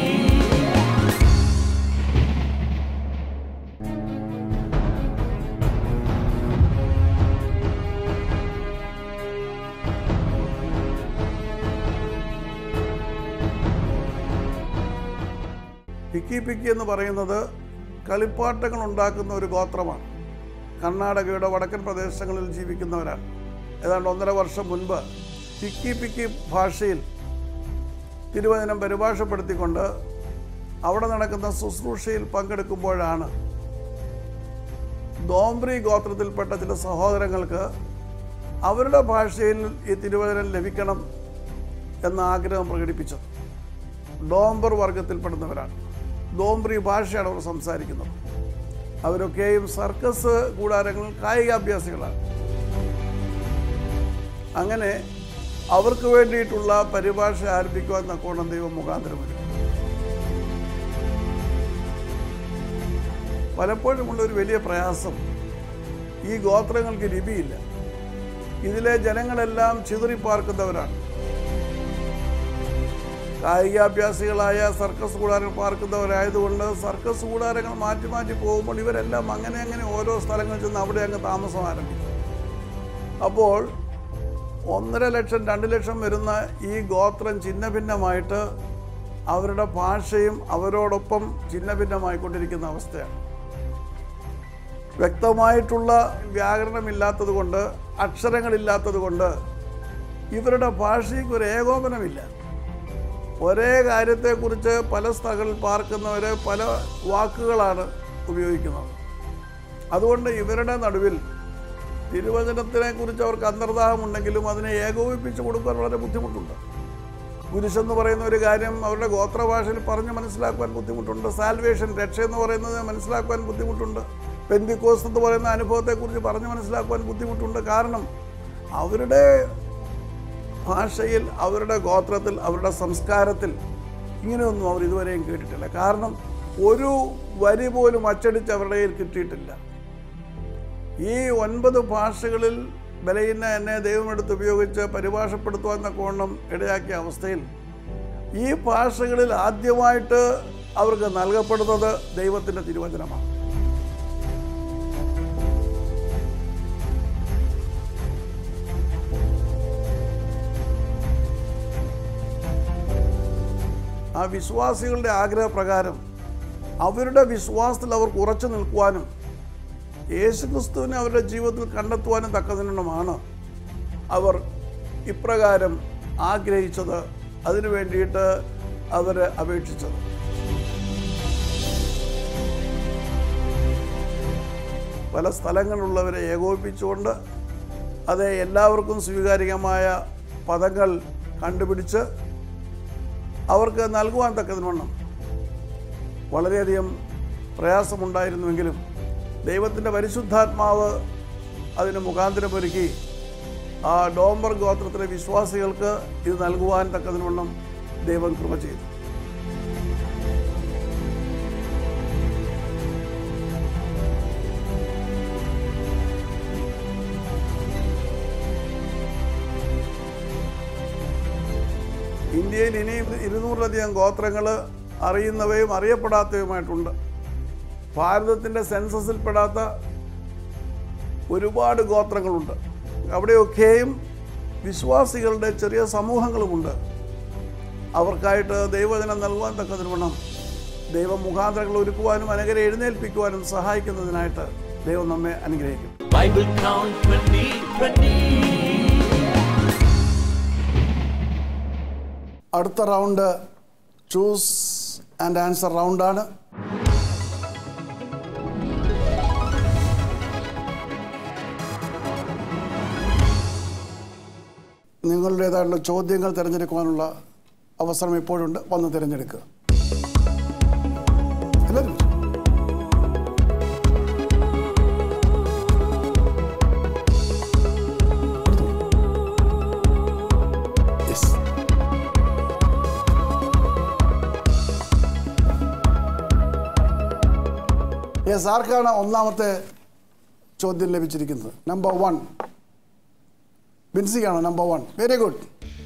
പിക്കി പിക്കി എന്ന് പറയുന്നത് കളിപ്പാട്ടങ്ങൾ ഉണ്ടാക്കുന്ന ഒരു ഗോത്രമാണ് കർണാടകയുടെ വടക്കൻ പ്രദേശങ്ങളിൽ ജീവിക്കുന്നവരാണ് ഏതാണ്ട് ഒന്നര വർഷം മുൻപ് പിക്കി പിക്കി ഭാഷയിൽ തിരുവചനം പരിഭാഷപ്പെടുത്തിക്കൊണ്ട് അവിടെ നടക്കുന്ന ശുശ്രൂഷയിൽ പങ്കെടുക്കുമ്പോഴാണ് ദോംബ്രി ഗോത്രത്തിൽപ്പെട്ട ചില സഹോദരങ്ങൾക്ക് അവരുടെ ഭാഷയിൽ ഈ തിരുവചനം ലഭിക്കണം എന്ന ആഗ്രഹം പ്രകടിപ്പിച്ചത് ഡോംബർ വർഗത്തിൽപ്പെടുന്നവരാണ് ഡോംബ്രി ഭാഷയാണ് അവർ സംസാരിക്കുന്നത് അവരൊക്കെയും സർക്കസ് കൂടാരങ്ങളിൽ കായികാഭ്യാസികളാണ് അങ്ങനെ അവർക്ക് വേണ്ടിയിട്ടുള്ള പരിഭാഷ ആരംഭിക്കുവാൻ തക്കോണം ദൈവം മുഖാന്തരം വരും പലപ്പോഴുമുള്ള ഒരു വലിയ പ്രയാസം ഈ ഗോത്രങ്ങൾക്ക് ലിപിയില്ല ഇതിലെ ജനങ്ങളെല്ലാം ചിതറിപ്പാർക്കുന്നവരാണ് കായികാഭ്യാസികളായ സർക്കസ് കൂടാരങ്ങൾ പാർക്കുന്നവരായതുകൊണ്ട് സർക്കസ് കൂടാരങ്ങൾ മാറ്റി മാറ്റി പോകുമ്പോൾ ഇവരെല്ലാം അങ്ങനെ അങ്ങനെ ഓരോ സ്ഥലങ്ങളിൽ ചെന്ന് അവിടെ അങ്ങ് താമസം ആരംഭിക്കും അപ്പോൾ ഒന്നര ലക്ഷം രണ്ട് ലക്ഷം വരുന്ന ഈ ഗോത്രം ചിഹ്ന ഭിന്നമായിട്ട് അവരുടെ ഭാഷയും അവരോടൊപ്പം ചിഹ്ന ഭിന്നമായിക്കൊണ്ടിരിക്കുന്ന അവസ്ഥയാണ് വ്യക്തമായിട്ടുള്ള വ്യാകരണമില്ലാത്തത് കൊണ്ട് അക്ഷരങ്ങളില്ലാത്തത് കൊണ്ട് ഇവരുടെ ഭാഷയ്ക്ക് ഒരു ഏകോപനമില്ല ഒരേ കാര്യത്തെക്കുറിച്ച് പല സ്ഥലങ്ങളിൽ പാർക്കുന്നവർ പല വാക്കുകളാണ് ഉപയോഗിക്കുന്നത് അതുകൊണ്ട് ഇവരുടെ നടുവിൽ തിരുവചനത്തിനെ കുറിച്ച് അവർക്ക് അന്തർദാഹമുണ്ടെങ്കിലും അതിനെ ഏകോപിപ്പിച്ച് കൊടുക്കാൻ വളരെ ബുദ്ധിമുട്ടുണ്ട് കുരിശെന്ന് പറയുന്ന ഒരു കാര്യം അവരുടെ ഗോത്രഭാഷയിൽ പറഞ്ഞ് മനസ്സിലാക്കുവാൻ ബുദ്ധിമുട്ടുണ്ട് സാൽവേഷൻ രക്ഷ എന്ന് പറയുന്നത് മനസ്സിലാക്കുവാൻ ബുദ്ധിമുട്ടുണ്ട് പെന്തിക്കോസ് എന്ന് പറയുന്ന അനുഭവത്തെക്കുറിച്ച് പറഞ്ഞ് മനസ്സിലാക്കുവാൻ ബുദ്ധിമുട്ടുണ്ട് കാരണം അവരുടെ ഭാഷയിൽ അവരുടെ ഗോത്രത്തിൽ അവരുടെ സംസ്കാരത്തിൽ ഇങ്ങനെയൊന്നും അവർ ഇതുവരെയും കേട്ടിട്ടില്ല കാരണം ഒരു വരി പോലും അച്ചടിച്ച് അവരുടെ കയ്യിൽ കിട്ടിയിട്ടില്ല ഈ ഒൻപത് ഭാഷകളിൽ ബലഹീന എന്നെ ദൈവമെടുത്ത് ഉപയോഗിച്ച് പരിഭാഷപ്പെടുത്തുവാൻ തക്കവണ്ണം ഇടയാക്കിയ അവസ്ഥയിൽ ഈ ഭാഷകളിൽ ആദ്യമായിട്ട് അവർക്ക് നൽകപ്പെടുന്നത് ദൈവത്തിൻ്റെ തിരുവചനമാണ് ആ വിശ്വാസികളുടെ ആഗ്രഹപ്രകാരം അവരുടെ വിശ്വാസത്തിൽ അവർക്ക് ഉറച്ചു നിൽക്കുവാനും യേശുക്രിസ്തുവിനെ അവരുടെ ജീവിതത്തിൽ കണ്ടെത്തുവാനും തക്കതിനുമാണ് അവർ ഇപ്രകാരം ആഗ്രഹിച്ചത് അതിനു വേണ്ടിയിട്ട് അവർ അപേക്ഷിച്ചത് പല സ്ഥലങ്ങളിലുള്ളവരെ ഏകോപിപ്പിച്ചുകൊണ്ട് അത് എല്ലാവർക്കും സ്വീകാര്യമായ പദങ്ങൾ കണ്ടുപിടിച്ച് അവർക്ക് നൽകുവാൻ തക്കതിനുവണ്ണം വളരെയധികം പ്രയാസമുണ്ടായിരുന്നുവെങ്കിലും ദൈവത്തിൻ്റെ പരിശുദ്ധാത്മാവ് അതിന് മുഖാന്തരമൊരുക്കി ആ ഡോംബർ ഗോത്രത്തിലെ വിശ്വാസികൾക്ക് ഇത് നൽകുവാൻ തക്കതിനുവണ്ണം ദൈവം കൃപ ചെയ്തു ഇന്ത്യയിൽ ഇനിയും ഇരുന്നൂറിലധികം ഗോത്രങ്ങൾ അറിയുന്നവയും അറിയപ്പെടാത്തവയുമായിട്ടുണ്ട് ഭാരതത്തിൻ്റെ സെൻസസിൽപ്പെടാത്ത ഒരുപാട് ഗോത്രങ്ങളുണ്ട് അവിടെയൊക്കെയും വിശ്വാസികളുടെ ചെറിയ സമൂഹങ്ങളുമുണ്ട് അവർക്കായിട്ട് ദൈവജനം നൽകുവാൻ തക്കതിന് വേണം ദൈവം മുഖാന്തരങ്ങൾ ഒരുക്കുവാനും അനഗരെ എഴുന്നേൽപ്പിക്കുവാനും സഹായിക്കുന്നതിനായിട്ട് ദൈവം നമ്മെ അനുഗ്രഹിക്കും Bible Count 2020. അടുത്ത റൗണ്ട് ചൂസ് ആൻഡ് ആൻസർ റൗണ്ടാണ് നിങ്ങളുടേതായിട്ടുള്ള ചോദ്യങ്ങൾ തിരഞ്ഞെടുക്കുവാനുള്ള അവസരം ഇപ്പോഴുണ്ട് വന്ന് തിരഞ്ഞെടുക്കുക എല്ലാവരും വരൂ. Yes. യെസ് ആർക്കാണ് ഒന്നാമത്തെ ചോദ്യം ലഭിച്ചിരിക്കുന്നത് നമ്പർ വൺ ബിൻസിക്കാണോ നമ്പർ വൺ വെരി ഗുഡ്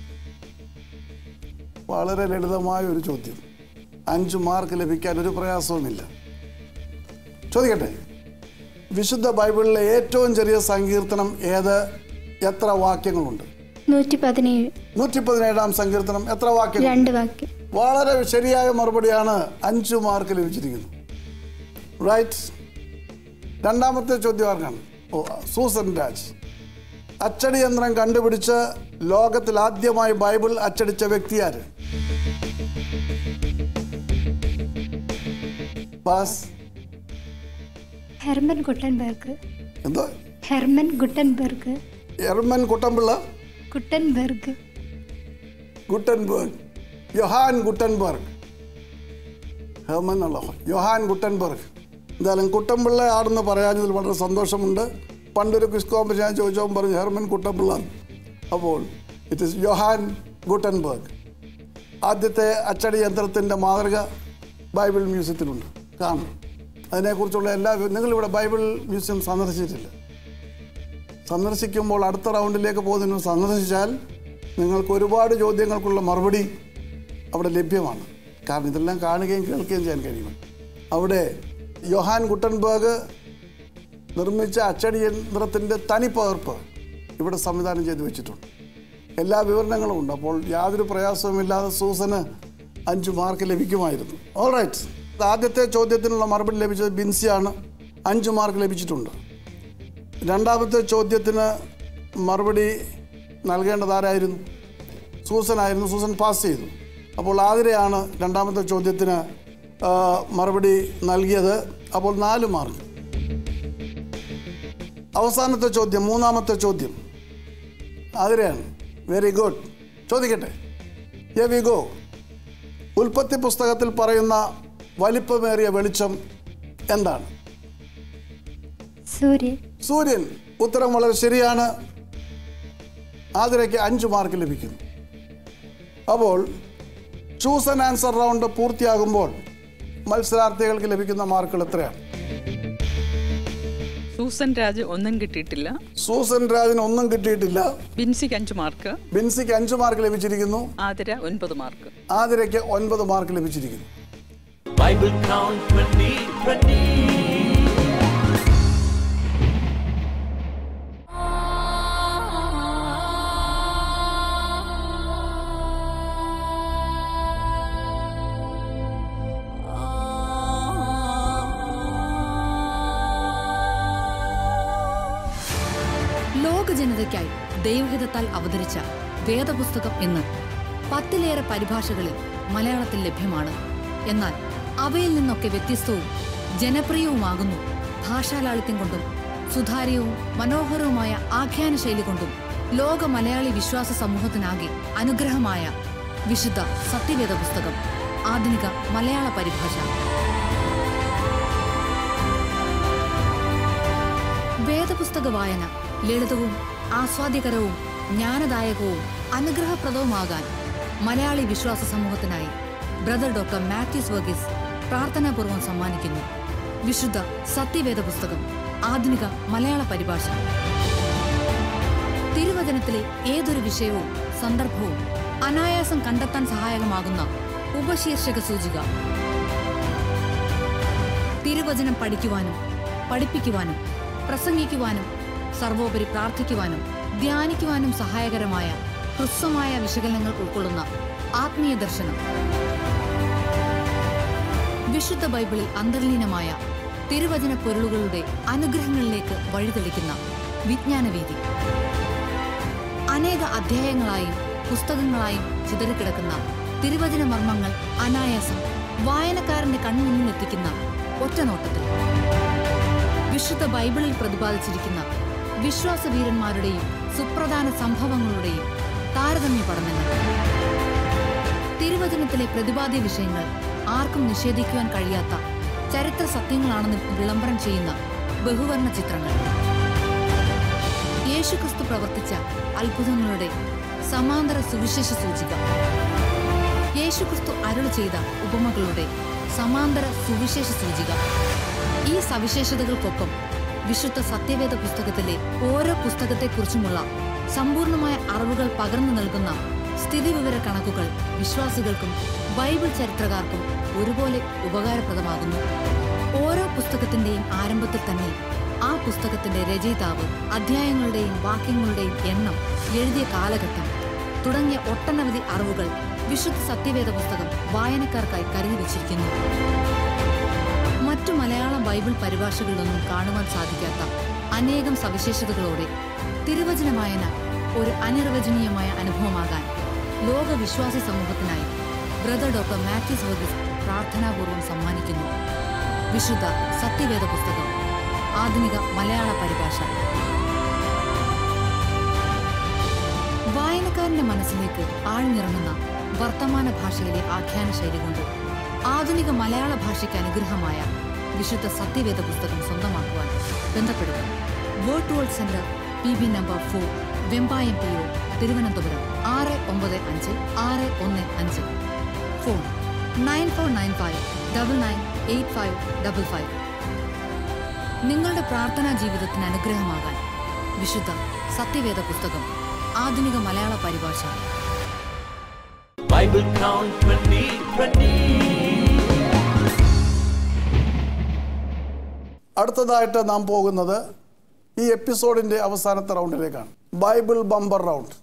വളരെ ലളിതമായ ഒരു ചോദ്യം അഞ്ച് മാർക്ക് ലഭിക്കാൻ ഒരു പ്രയാസവുമില്ല ചോദിക്കട്ടെ വിശുദ്ധ ബൈബിളിലെ ഏറ്റവും ചെറിയ സങ്കീർത്തനം ഏത് എത്ര വാക്യങ്ങളുണ്ട് നൂറ്റി പതിനേഴ് നൂറ്റി പതിനേഴാം സങ്കീർത്തനം എത്ര വാക്യങ്ങൾ രണ്ട് വാക്യം വളരെ ശരിയായ മറുപടിയാണ് അഞ്ച് മാർക്ക് ലഭിച്ചിരിക്കുന്നത് റൈറ്റ് രണ്ടാമത്തെ ചോദ്യം ആർക്കാണ് ഓ സൂസൻ രാജ് അച്ചടി യന്ത്രം കണ്ടുപിടിച്ച് ലോകത്തിൽ ആദ്യമായി ബൈബിൾ അച്ചടിച്ച വ്യക്തി ആര് പാസ് ഹെർമൻ ഗുട്ടൻബർഗ് എന്തോ Herman Gutenberg Herman Kuttampilla Gutenberg Gutenberg Johann Gutenberg Herman എന്നുള്ള യൊഹാൻ ഗുട്ടൻബർഗ് എന്തായാലും കുട്ടമ്പിള്ള ആടെന്ന് പറയാഞ്ഞതിൽ വളരെ സന്തോഷമുണ്ട് പണ്ടൊരു ക്വിസ് കോമ്പറ്റീഷൻ ഞാൻ ചോദിച്ചപ്പോൾ പറഞ്ഞു ഹെർമൻ കുട്ടമ്പിള്ള അപ്പോൾ ഇറ്റ് ഇസ് യൊഹാൻ ഗുട്ടൻബർഗ് ആദ്യത്തെ അച്ചടി യന്ത്രത്തിൻ്റെ മാതൃക ബൈബിൾ മ്യൂസിയത്തിലുണ്ട് കാണും അതിനെക്കുറിച്ചുള്ള എല്ലാ വി- നിങ്ങളിവിടെ ബൈബിൾ മ്യൂസിയം സന്ദർശിച്ചിട്ടില്ല സന്ദർശിക്കുമ്പോൾ അടുത്ത റൗണ്ടിലേക്ക് പോകുന്നതിന് മുമ്പ് സന്ദർശിച്ചാൽ നിങ്ങൾക്ക് ഒരുപാട് ചോദ്യങ്ങൾക്കുള്ള മറുപടി അവിടെ ലഭ്യമാണ് കാരണം ഇതെല്ലാം കാണുകയും കേൾക്കുകയും ചെയ്യാൻ കഴിയും അവിടെ യൊഹാൻ ഗുട്ടൻബർഗ് നിർമ്മിച്ച അച്ചടി യന്ത്രത്തിൻ്റെ തനിപ്പകർപ്പ് ഇവിടെ സംവിധാനം ചെയ്തു വെച്ചിട്ടുണ്ട് എല്ലാ വിവരണങ്ങളും ഉണ്ട് അപ്പോൾ യാതൊരു പ്രയാസവുമില്ലാതെ സൂസന് അഞ്ച് മാർക്ക് ലഭിക്കുമായിരുന്നു ഓൾ റൈറ്റ് ആദ്യത്തെ ചോദ്യത്തിനുള്ള മറുപടി ലഭിച്ചത് ബിൻസിയാണ് അഞ്ച് മാർക്ക് ലഭിച്ചിട്ടുണ്ട് രണ്ടാമത്തെ ചോദ്യത്തിന് മറുപടി നൽകേണ്ടത് ആരായിരുന്നു സൂസനായിരുന്നു സൂസൻ പാസ് ചെയ്തു അപ്പോൾ ആതിരയാണ് രണ്ടാമത്തെ ചോദ്യത്തിന് ആ, മറുപടി നൽകിയത് അപ്പോൾ നാല് മാർക്ക് അവസാനത്തെ ചോദ്യം മൂന്നാമത്തെ ചോദ്യം ആതിരയാണ് വെരി ഗുഡ് ചോദിക്കട്ടെ യെ വി ഗോ ഉൽപ്പത്തി പുസ്തകത്തിൽ പറയുന്ന വലിപ്പമേറിയ വെളിച്ചം എന്താണ് സൂര്യൻ സൂര്യൻ ഉത്തരം വളരെ ശരിയാണ് ആതിരയ്ക്ക് അഞ്ച് മാർക്ക് ലഭിക്കുന്നു അപ്പോൾ ചൂസ് ആൻഡ് ആൻസർ റൗണ്ട് പൂർത്തിയാകുമ്പോൾ മത്സരാർത്ഥികൾക്ക് ലഭിക്കുന്ന മാർക്കുകൾ എത്രയാണ് സൂസൻ രാജ് ഒന്നും കിട്ടിയിട്ടില്ല സൂസൻ രാജിന് ഒന്നും കിട്ടിയിട്ടില്ല ബിൻസിക്ക് അഞ്ച് മാർക്ക് ബിൻസിക്ക് അഞ്ച് മാർക്ക് ലഭിച്ചിരിക്കുന്നു ആതിര ഒൻപത് മാർക്ക് ആതിരയ്ക്ക് ഒൻപത് മാർക്ക് ലഭിച്ചിരിക്കുന്നു Bible Count 2020. ലോക ജനതയ്ക്കായി ദൈവഹിതത്താൽ അവതരിച്ച വേദപുസ്തകം എന്ന് പത്തിലേറെ പരിഭാഷകളിൽ മലയാളത്തിൽ ലഭ്യമാണ് എന്നാൽ അവയിൽ നിന്നൊക്കെ വ്യത്യസ്തവും ജനപ്രിയവുമാകുന്നു ഭാഷാലാളിത്യം കൊണ്ടും സുതാര്യവും മനോഹരവുമായ ആഖ്യാന ശൈലി കൊണ്ടും ലോക മലയാളി വിശ്വാസ സമൂഹത്തിനാകെ അനുഗ്രഹമായ വിശുദ്ധ സത്യവേദ പുസ്തകം ആധുനിക മലയാള പരിഭാഷ വേദപുസ്തകം വേദപുസ്തക വായന ലളിതവും ആസ്വാദ്യകരവും ജ്ഞാനദായകവും അനുഗ്രഹപ്രദവുമാകാൻ മലയാളി വിശ്വാസ സമൂഹത്തിനായി ബ്രദർ ഡോക്ടർ മാത്യൂസ് വർഗീസ് പ്രാർത്ഥനാപൂർവ്വം സമ്മാനിക്കുന്നു വിശുദ്ധ സത്യവേദ പുസ്തകം ആധുനിക മലയാള പരിഭാഷ തിരുവചനത്തിലെ ഏതൊരു വിഷയവും സന്ദർഭവും അനായാസം കണ്ടെത്താൻ സഹായകമാകുന്ന ഉപശീർഷക സൂചിക തിരുവചനം പഠിക്കുവാനും പഠിപ്പിക്കുവാനും പ്രസംഗിക്കുവാനും സർവോപരി പ്രാർത്ഥിക്കുവാനും ധ്യാനിക്കുവാനും സഹായകരമായ ഹ്രസ്വമായ വിശകലനങ്ങൾ ഉൾക്കൊള്ളുന്ന ആത്മീയ ദർശനം വിശുദ്ധ ബൈബിളിൽ അന്തർലീനമായ തിരുവചന പൊരുളുകളുടെ അനുഗ്രഹങ്ങളിലേക്ക് വഴിതെളിക്കുന്ന വിജ്ഞാനവേദി അനേക അധ്യായങ്ങളായും പുസ്തകങ്ങളായും ചിതറിക്കിടക്കുന്ന തിരുവചന മർമ്മങ്ങൾ അനായാസം വായനക്കാരന്റെ കൺമുന്നിൽ എത്തിക്കുന്ന ഒറ്റനോട്ടത്തിൽ വിശുദ്ധ ബൈബിളിൽ പ്രതിപാദിച്ചിരിക്കുന്ന വിശ്വാസവീരന്മാരുടെയും സുപ്രധാന സംഭവങ്ങളുടെയും താരതമ്യ പഠനങ്ങൾ തിരുവചനത്തിലെ പ്രതിപാദ്യ വിഷയങ്ങൾ ആർക്കും നിഷേധിക്കുവാൻ കഴിയാത്ത ചരിത്ര സത്യങ്ങളാണെന്ന് വിളംബരം ചെയ്യുന്ന ബഹുവർണ്ണ ചിത്രങ്ങൾ യേശുക്രിസ്തു പ്രവർത്തിച്ച അത്ഭുതങ്ങളുടെ സമാന്തര സുവിശേഷ സൂചിക യേശുക്രിസ്തു അരുൾ ചെയ്ത ഉപമകളുടെ സമാന്തര സുവിശേഷ സൂചിക ഈ സവിശേഷതകൾക്കൊപ്പം വിശുദ്ധ സത്യവേദ പുസ്തകത്തിലെ ഓരോ പുസ്തകത്തെക്കുറിച്ചുമുള്ള സമ്പൂർണമായ അറിവുകൾ പകർന്നു നൽകുന്ന സ്ഥിതിവിവര കണക്കുകൾ വിശ്വാസികൾക്കും ബൈബിൾ ചരിത്രകാർക്കും ഒരുപോലെ ഉപകാരപ്രദമാകുന്നു ഓരോ പുസ്തകത്തിന്റെയും ആരംഭത്തിൽ തന്നെ ആ പുസ്തകത്തിന്റെ രചയിതാവ് അധ്യായങ്ങളുടെയും വാക്യങ്ങളുടെയും എണ്ണം എഴുതിയ കാലഘട്ടം തുടങ്ങിയ ഒട്ടനവധി അറിവുകൾ വിശുദ്ധ സത്യവേദ പുസ്തകം വായനക്കാർക്കായി കരുതി വച്ചിരിക്കുന്നു മറ്റു മലയാള ബൈബിൾ പരിഭാഷകളിലൊന്നും കാണുവാൻ സാധിക്കാത്ത അനേകം സവിശേഷതകളോടെ തിരുവചന വായന ഒരു അനിർവചനീയമായ അനുഭവമാകാൻ ലോക വിശ്വാസി സമൂഹത്തിനായി ബ്രദർ ഡോക്ടർ മാത്യൂസ് വർഗീസ് പ്രാർത്ഥനാപൂർവ്വം സമ്മാനിക്കുന്നു വിശുദ്ധ സത്യവേദ പുസ്തകം ആധുനിക മലയാള പരിഭാഷ വായനക്കാരന്റെ മനസ്സിലേക്ക് ആഴ്ന്നിറങ്ങുന്ന വർത്തമാന ഭാഷയിലെ ആഖ്യാന ശൈലി കൊണ്ട് ആധുനിക മലയാള ഭാഷയ്ക്ക് അനുഗ്രഹമായ വിശുദ്ധ സത്യവേദ പുസ്തകം സ്വന്തമാക്കുവാൻ ബന്ധപ്പെടുക word world centre P B number four Vembayam P O Thiruvananthapuram ആറ് ഒമ്പത് അഞ്ച് ആറ് ഒന്ന് അഞ്ച് phone nine four nine five double nine eight five double five നിങ്ങളുടെ പ്രാർത്ഥനാ ജീവിതത്തിന് അനുഗ്രഹമാകാൻ വിശുദ്ധ സത്യവേദ പുസ്തകം ആധുനിക മലയാള പരിഭാഷ Bible Count 2020. അടുത്തതായിട്ട് നാം പോകുന്നത് ഈ എപ്പിസോഡിന്റെ അവസാനത്തെ റൗണ്ടിലേക്കാണ് ബൈബിൾ ബമ്പർ റൗണ്ട്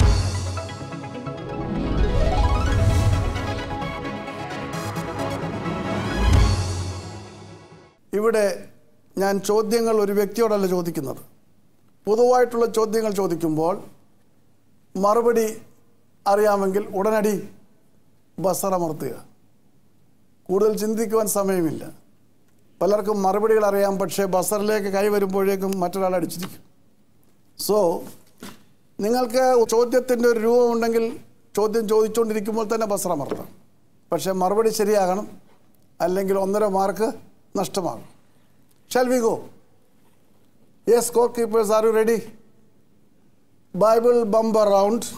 ഇവിടെ ഞാൻ ചോദ്യങ്ങൾ ഒരു വ്യക്തിയോടല്ല ചോദിക്കുന്നത് പൊതുവായിട്ടുള്ള ചോദ്യങ്ങൾ ചോദിക്കുമ്പോൾ മറുപടി അറിയാമെങ്കിൽ ഉടനടി ബസറമർത്തുക കൂടുതൽ ചിന്തിക്കുവാൻ സമയമില്ല പലർക്കും മറുപടികൾ അറിയാം പക്ഷേ ബസറിലേക്ക് കൈ വരുമ്പോഴേക്കും മറ്റൊരാൾ അടിച്ചിരിക്കും സോ നിങ്ങൾക്ക് ചോദ്യത്തിൻ്റെ ഒരു രൂപമുണ്ടെങ്കിൽ ചോദ്യം ചോദിച്ചുകൊണ്ടിരിക്കുമ്പോൾ തന്നെ ബസറമർത്താം പക്ഷേ മറുപടി ശരിയാകണം അല്ലെങ്കിൽ ഒന്നര മാർക്ക് നഷ്ടമാകും shall we go yes co keepers are you ready Bible bumper round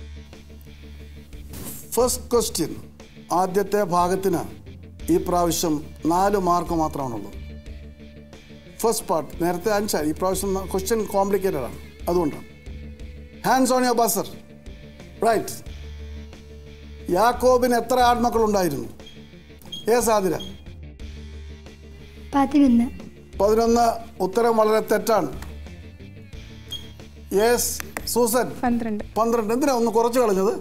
first question ആദ്യത്തെ ഭാഗത്തിന് ഈ പ്രാവശ്യം നാല് മാർക്ക് മാത്രമാണുള്ളത് ഫസ്റ്റ് പാർട്ട് നേരത്തെ അഞ്ചായി ഈ പ്രാവശ്യം ക്വസ്റ്റ്യൻ കോംപ്ലിക്കേറ്റഡ് ആണ് അതുകൊണ്ടാണ് hands on your buzzer right യാക്കോബിന് എത്ര ആത്മക്കളുണ്ടായിരുന്നു ഏ സാതിര പതിനൊന്ന് പതിനൊന്ന് ഉത്തരം വളരെ തെറ്റാണ് യെസ് സൂസൻ പന്ത്രണ്ട് പന്ത്രണ്ട് എന്തിനാ ഒന്ന് കുറച്ച് കളഞ്ഞത്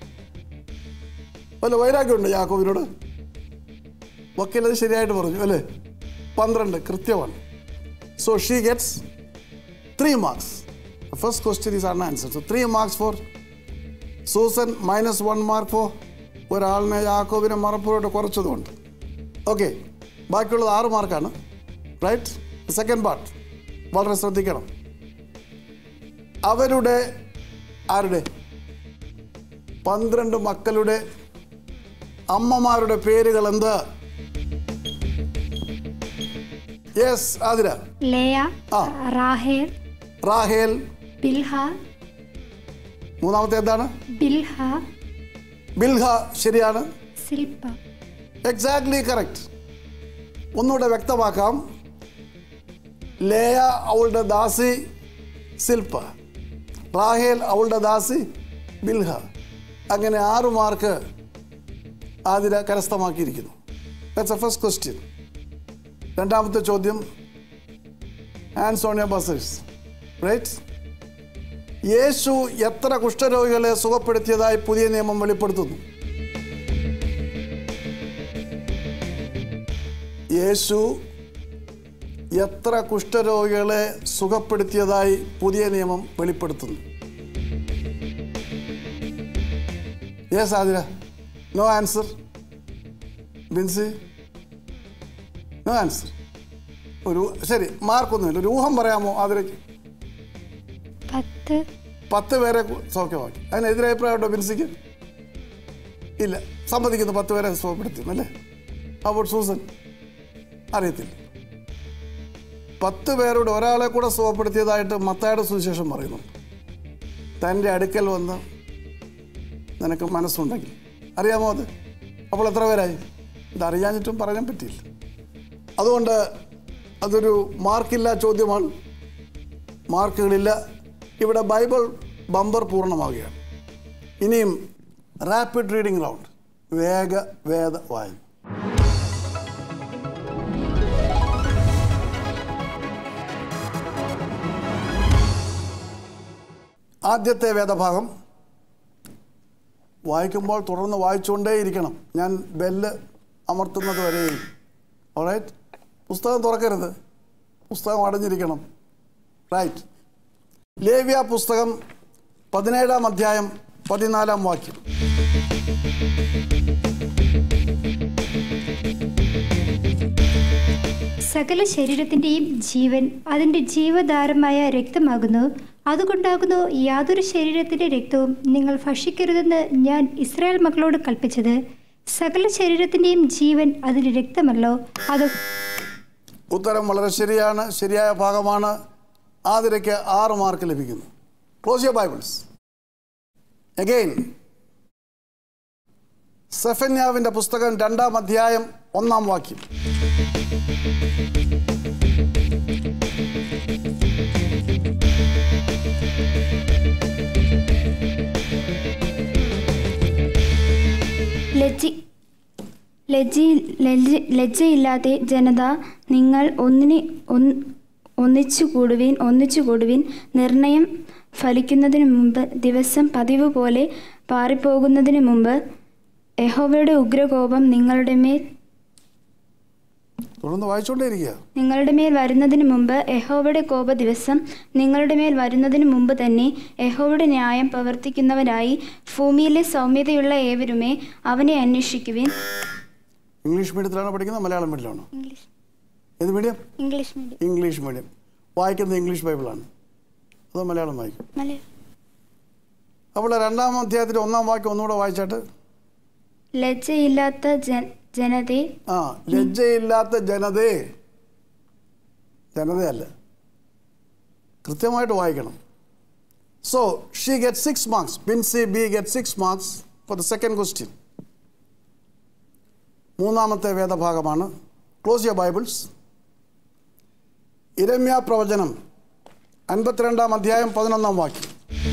വല്ല വൈരാഗ്യമുണ്ട് യാക്കോബിനോട് വക്കീൽ അത് ശരിയായിട്ട് പറഞ്ഞു അല്ലേ പന്ത്രണ്ട് കൃത്യമാണ് so she gets three marks first question is un answer so three marks for Susan minus one mark for ഒരാളിനെ യാക്കോബിനെ മറപ്പോട്ട് കുറച്ചതുകൊണ്ട് ഓക്കെ ബാക്കിയുള്ളത് ആറ് മാർക്കാണ് റൈറ്റ് സെക്കൻഡ് പാർട്ട് വളരെ ശ്രദ്ധിക്കണം അവരുടെ ആരുടെ പന്ത്രണ്ട് മക്കളുടെ അമ്മമാരുടെ പേരുകൾ എന്ത് യെസ് ആതിര ലേയ ആ. റാഹേൽ റാഹേൽ ബിൽഹ മൂന്നാമത്തെ എന്താണ് ബിൽഹ ബിൽഹ ശരിയാണ് ശില്പ എക്സാക്ട്ലി കറക്റ്റ് ഒന്നുകൂടെ വ്യക്തമാക്കാം ലേയ അവളുടെ ദാസി ശില്പ റാഹേൽ അവളുടെ ദാസി ബിൽഹ അങ്ങനെ ആറ് മാർക്ക് ആതിര കരസ്ഥമാക്കിയിരിക്കുന്നു ദാറ്റ്സ് എ ഫസ്റ്റ് ക്വസ്റ്റ്യൻ രണ്ടാമത്തെ ചോദ്യം hands on your buzzers right യേശു എത്ര കുഷ്ഠരോഗികളെ സുഖപ്പെടുത്തിയതായി പുതിയ നിയമം വെളിപ്പെടുത്തുന്നു യേശു എത്ര കുഷ്ഠരോഗികളെ സുഖപ്പെടുത്തിയതായി പുതിയ നിയമം വെളിപ്പെടുത്തുന്നു yes Athira no answer Binsi no answer ഒരു ശരി മാർക്കൊന്നുമില്ല ഒരു ഊഹം പറയാമോ ആതിരയ്ക്ക് പത്ത് പത്ത് പേരെ കു- സൗഖ്യമാക്കി അതിന് എതിരഭിപ്രായമുണ്ടോ ബിൻസിക്ക് ഇല്ല സമ്മതിക്കുന്നു പത്ത് പേരെ സുഖപ്പെടുത്തി അല്ലേ അപ്പോൾ സൂസൻ അറിയത്തില്ല പത്ത് പേരോട് ഒരാളെ കൂടെ സുഖപ്പെടുത്തിയതായിട്ട് മത്തായുടെ സുവിശേഷം പറയുന്നു തൻ്റെ അടുക്കൽ വന്ന് നിനക്ക് മനസ്സുണ്ടെങ്കിൽ അറിയാമോ അത് അപ്പോൾ എത്ര പേരായി ഇതറിയാഞ്ഞിട്ടും പറയാൻ പറ്റിയില്ല അതുകൊണ്ട് അതൊരു മാർക്കില്ല ചോദ്യമാണ് മാർക്കുകളില്ല ഇവിടെ ബൈബിൾ ബമ്പർ പൂർണ്ണമാവുകയാണ് ഇനിയും റാപ്പിഡ് റീഡിംഗ് റൗണ്ട് വേഗ വേദ വായന ആദ്യത്തെ വേദഭാഗം വായിക്കുമ്പോൾ തുടർന്ന് വായിച്ചുകൊണ്ടേയിരിക്കണം ഞാൻ ബെല്ല് അമർത്തുന്നത് വരെയും ഓറൈറ്റ് പുസ്തകം തുറക്കരുത് പുസ്തകം അടഞ്ഞിരിക്കണം റൈറ്റ് ലേവ്യ പുസ്തകം പതിനേഴാം അധ്യായം പതിനാലാം വാക്യം സകല ശരീരത്തിൻ്റെയും ജീവൻ അതിൻ്റെ ജീവധാരമായ രക്തമാകുന്നു അതുകൊണ്ടാകുന്നു യാതൊരു ശരീരത്തിൻ്റെ രക്തവും നിങ്ങൾ ഭക്ഷിക്കരുതെന്ന് ഞാൻ ഇസ്രായേൽ മക്കളോട് കൽപ്പിച്ചത് സകല ശരീരത്തിൻ്റെയും ജീവൻ അതിൻ്റെ രക്തമല്ലോ അത് ഉത്തരം വളരെ ശരിയാണ് ശരിയായ ഭാഗമാണ് ആതിരയ്ക്ക് ആറ് മാർക്ക് ലഭിക്കുന്നു ക്ലോസ് യുവർ ബൈബിൾസ് അഗെയിൻ സെഫന്യാവിൻ്റെ പുസ്തകം രണ്ടാം അധ്യായം ഒന്നാം വാക്യം ലജ്ജി ലജ്ജി ലജ്ജ ലജ്ജയില്ലാതെ ജനത നിങ്ങൾ ഒന്നിനെ ഒന്ന് ഒന്നിച്ചു കൂടുവിൻ ഒന്നിച്ചു കൂടുവിൻ നിർണയം ഫലിക്കുന്നതിന് മുമ്പ് ദിവസം പതിവ് പോലെ പാറിപ്പോകുന്നതിന് മുമ്പ് യഹോവയുടെ ഉഗ്രകോപം നിങ്ങളുടെ മേൽ തുടർന്ന് വായിച്ചുകൊണ്ടേയിരിക്കുക നിങ്ങളുടെ മേൽ വരുന്നതിന് മുമ്പ് യഹോവയുടെ കോപ ദിവസം നിങ്ങളുടെ മേൽ വരുന്നതിന് മുമ്പ് തന്നെ യഹോവയുടെ ന്യായം പ്രവർത്തിക്കുന്നവരായി ഭൂമിയിലെ സൗമ്യതയുള്ള ഏവരുമേ അവനെ അന്വേഷിക്കുവിൻ ഇംഗ്ലീഷ് മീഡിയത്തിലാണോ പഠിക്കുന്നത് മലയാളം മീഡിയത്തിലാണോ ഇംഗ്ലീഷ് ഏത് medium English medium English medium വായിക്കുന്നത് ഇംഗ്ലീഷ് ബൈബിളാണ് അതോ മലയാളം വായിക്കും മലയാളം അപ്പോൾ രണ്ടാം അധ്യായത്തിൻ്റെ ഒന്നാം വാക്യം ഒന്നുകൂടെ വായിച്ചാട്ട് ലജ്ജയില്ലാത്ത ജ ജനതേ ആ ലജ്ജയില്ലാത്ത ജനതയെ ജനതയല്ല കൃത്യമായിട്ട് വായിക്കണം so she get six marks Binsi B get six marks for the second question മൂന്നാമത്തെ വേദഭാഗമാണ് ക്ലോസ് യുവർ ബൈബിൾസ് ഇരമ്യ പ്രവചനം അൻപത്തിരണ്ടാം അധ്യായം പതിനൊന്നാം വാക്യം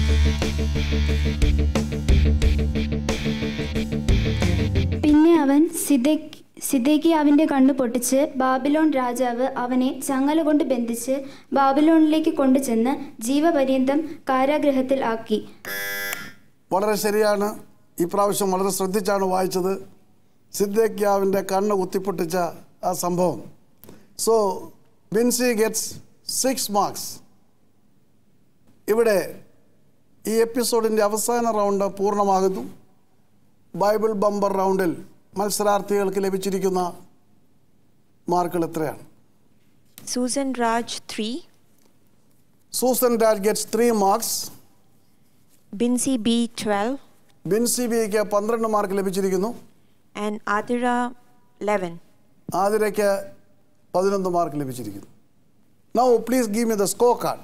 പിന്നെ അവൻ സിദക് സിദേക്കിയാവിൻ്റെ കണ്ണു പൊട്ടിച്ച് ബാബിലോൺ രാജാവ് അവനെ ചങ്ങല കൊണ്ട് ബന്ധിച്ച് ബാബിലോണിലേക്ക് കൊണ്ടുചെന്ന് ജീവപര്യന്തം കാരാഗ്രഹത്തിൽ ആക്കി വളരെ ശരിയാണ് ഈ പ്രാവശ്യം വളരെ ശ്രദ്ധിച്ചാണ് വായിച്ചത് സിദ്ദഖ്യാവിൻ്റെ കണ്ണ് കുത്തിപ്പൊട്ടിച്ച ആ സംഭവം so Binsi gets six marks ഇവിടെ ഈ എപ്പിസോഡിൻ്റെ അവസാന റൗണ്ട് പൂർണ്ണമാകുന്നു ബൈബിൾ ബമ്പർ റൗണ്ടിൽ മത്സരാർത്ഥികൾക്ക് ലഭിച്ചിരിക്കുന്ന മാർക്കുകൾ എത്രയാണ് Susan Raj 3, Susan Raj gets three marks Binsi B 12, Binsi ബിക്ക് പന്ത്രണ്ട് മാർക്ക് ലഭിച്ചിരിക്കുന്നു and Adira 11. ആതിരയ്ക്ക് പതിനൊന്ന് മാർക്ക് ലഭിച്ചിരിക്കുന്നു now please give me the score card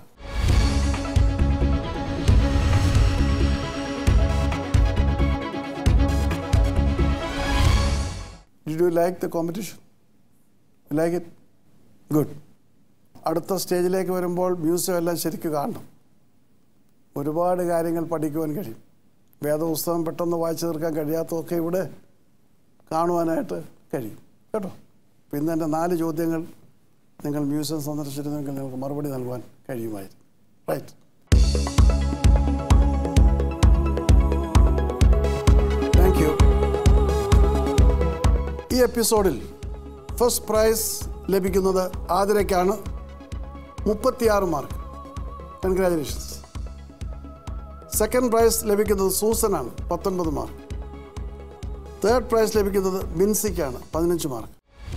Did you like the competition? You like it? Good. അടുത്ത സ്റ്റേജിലേക്ക് വരുമ്പോൾ മ്യൂസിയം എല്ലാം ശരിക്കും കാണണം ഒരുപാട് കാര്യങ്ങൾ പഠിക്കുവാൻ കഴിയും വേദപുസ്തകം പെട്ടെന്ന് വായിച്ചു തീർക്കാൻ കഴിയാത്തതൊക്കെ ഇവിടെ കാണുവാനായിട്ട് കഴിയും കേട്ടോ പിന്നെ എൻ്റെ നാല് ചോദ്യങ്ങൾ നിങ്ങൾ മ്യൂസിയം സന്ദർശിച്ചിരുന്നെങ്കിൽ നിങ്ങൾക്ക് മറുപടി നൽകുവാൻ കഴിയുമായിരുന്നു റൈറ്റ് താങ്ക് യു ഈ എപ്പിസോഡിൽ ഫസ്റ്റ് പ്രൈസ് ലഭിക്കുന്നത് ആതിരയ്ക്കാണ് മുപ്പത്തിയാറ് മാർക്ക് കൺഗ്രാജുലേഷൻസ് സെക്കൻഡ് പ്രൈസ് ലഭിക്കുന്നത് സൂസനാണ് പത്തൊൻപത് മാർക്ക് തേർഡ് പ്രൈസ് ലഭിക്കുന്നത് ബിൻസിക്കാണ് പതിനഞ്ച് മാർക്ക്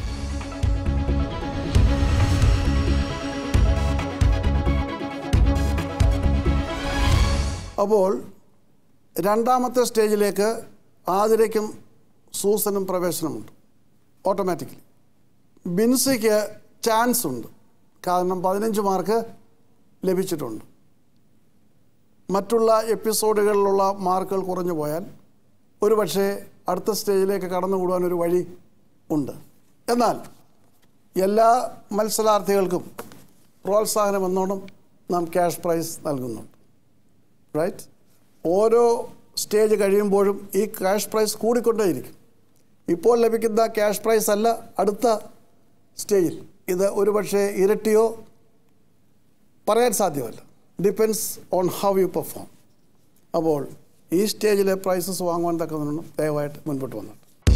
അപ്പോൾ രണ്ടാമത്തെ സ്റ്റേജിലേക്ക് ആതിരയ്ക്കും സൂസനും പ്രവേശനമുണ്ട് ഓട്ടോമാറ്റിക്കലി ബിൻസിക്ക് ചാൻസ് ഉണ്ട് കാരണം പതിനഞ്ച് മാർക്ക് ലഭിച്ചിട്ടുണ്ട് മറ്റുള്ള എപ്പിസോഡുകളിലുള്ള മാർക്കുകൾ കുറഞ്ഞു പോയാൽ ഒരു പക്ഷേ അടുത്ത സ്റ്റേജിലേക്ക് കടന്നുകൂടുവാൻ ഒരു വഴി ഉണ്ട് എന്നാൽ എല്ലാ മത്സരാർത്ഥികൾക്കും പ്രോത്സാഹനം എന്നോണം നാം ക്യാഷ് പ്രൈസ് നൽകുന്നുണ്ട് റൈറ്റ് ഓരോ സ്റ്റേജ് കഴിയുമ്പോഴും ഈ ക്യാഷ് പ്രൈസ് കൂടിക്കൊണ്ടേയിരിക്കും ഇപ്പോൾ ലഭിക്കുന്ന ക്യാഷ് പ്രൈസ് അല്ല അടുത്ത സ്റ്റേജിൽ ഇത് ഒരുപക്ഷെ ഇരട്ടിയോ പറയാൻ സാധ്യമല്ല depends on how you perform അപ്പോൾ ഈ സ്റ്റേജിലെ പ്രൈസസ് വാങ്ങുവാൻ തക്കതിനും ദയവായിട്ട് മുൻപോട്ട് വന്നിട്ട്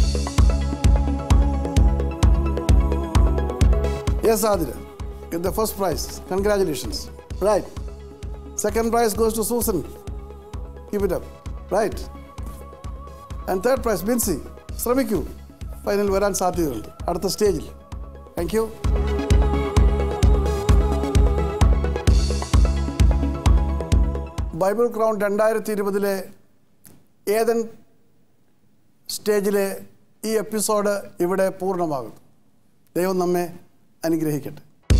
yes Athira in the first prize congratulations right second prize goes to Susan keep it up right and third prize Binsi ശ്രമിക്കൂ ഫൈനൽ വരാൻ സാധ്യതയുണ്ട് അടുത്ത സ്റ്റേജിൽ താങ്ക് യു ബൈബിൾ ക്രൗൺ രണ്ടായിരത്തി ഇരുപതിലെ ഏതൻ സ്റ്റേജിലെ ഈ എപ്പിസോഡ് ഇവിടെ പൂർണ്ണമാകുന്നു ദൈവം നമ്മെ അനുഗ്രഹിക്കട്ടെ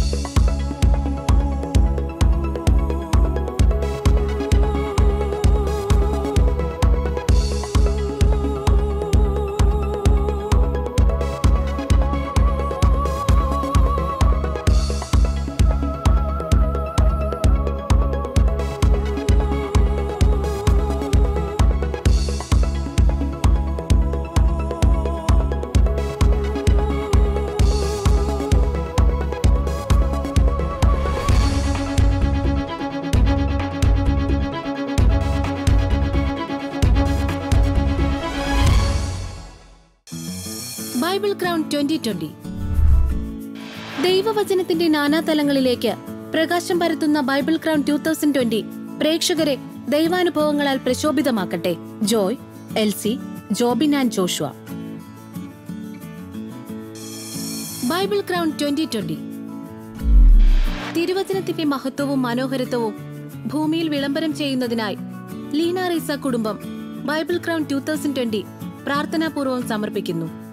ബൈബിൾ ക്രൗൺ ട്വന്റി ട്വന്റി ദൈവവചനത്തിന്റെ നാനാതലങ്ങളിലേക്ക് പ്രകാശം പരത്തുന്ന Bible crown two thousand twenty പ്രേക്ഷകരെ ദൈവാനുഭവങ്ങളാൽ പ്രശോഭിതമാക്കട്ടെ Joy Elsy Jobin and Joshua Bible crown twenty twenty തിരുവചനത്തിന്റെ മഹത്വവും മനോഹരത്വവും ഭൂമിയിൽ വിളംബരം ചെയ്യുന്നതിനായി ലീന റീസ കുടുംബം Bible crown two thousand twenty പ്രാർത്ഥനാപൂർവ്വം സമർപ്പിക്കുന്നു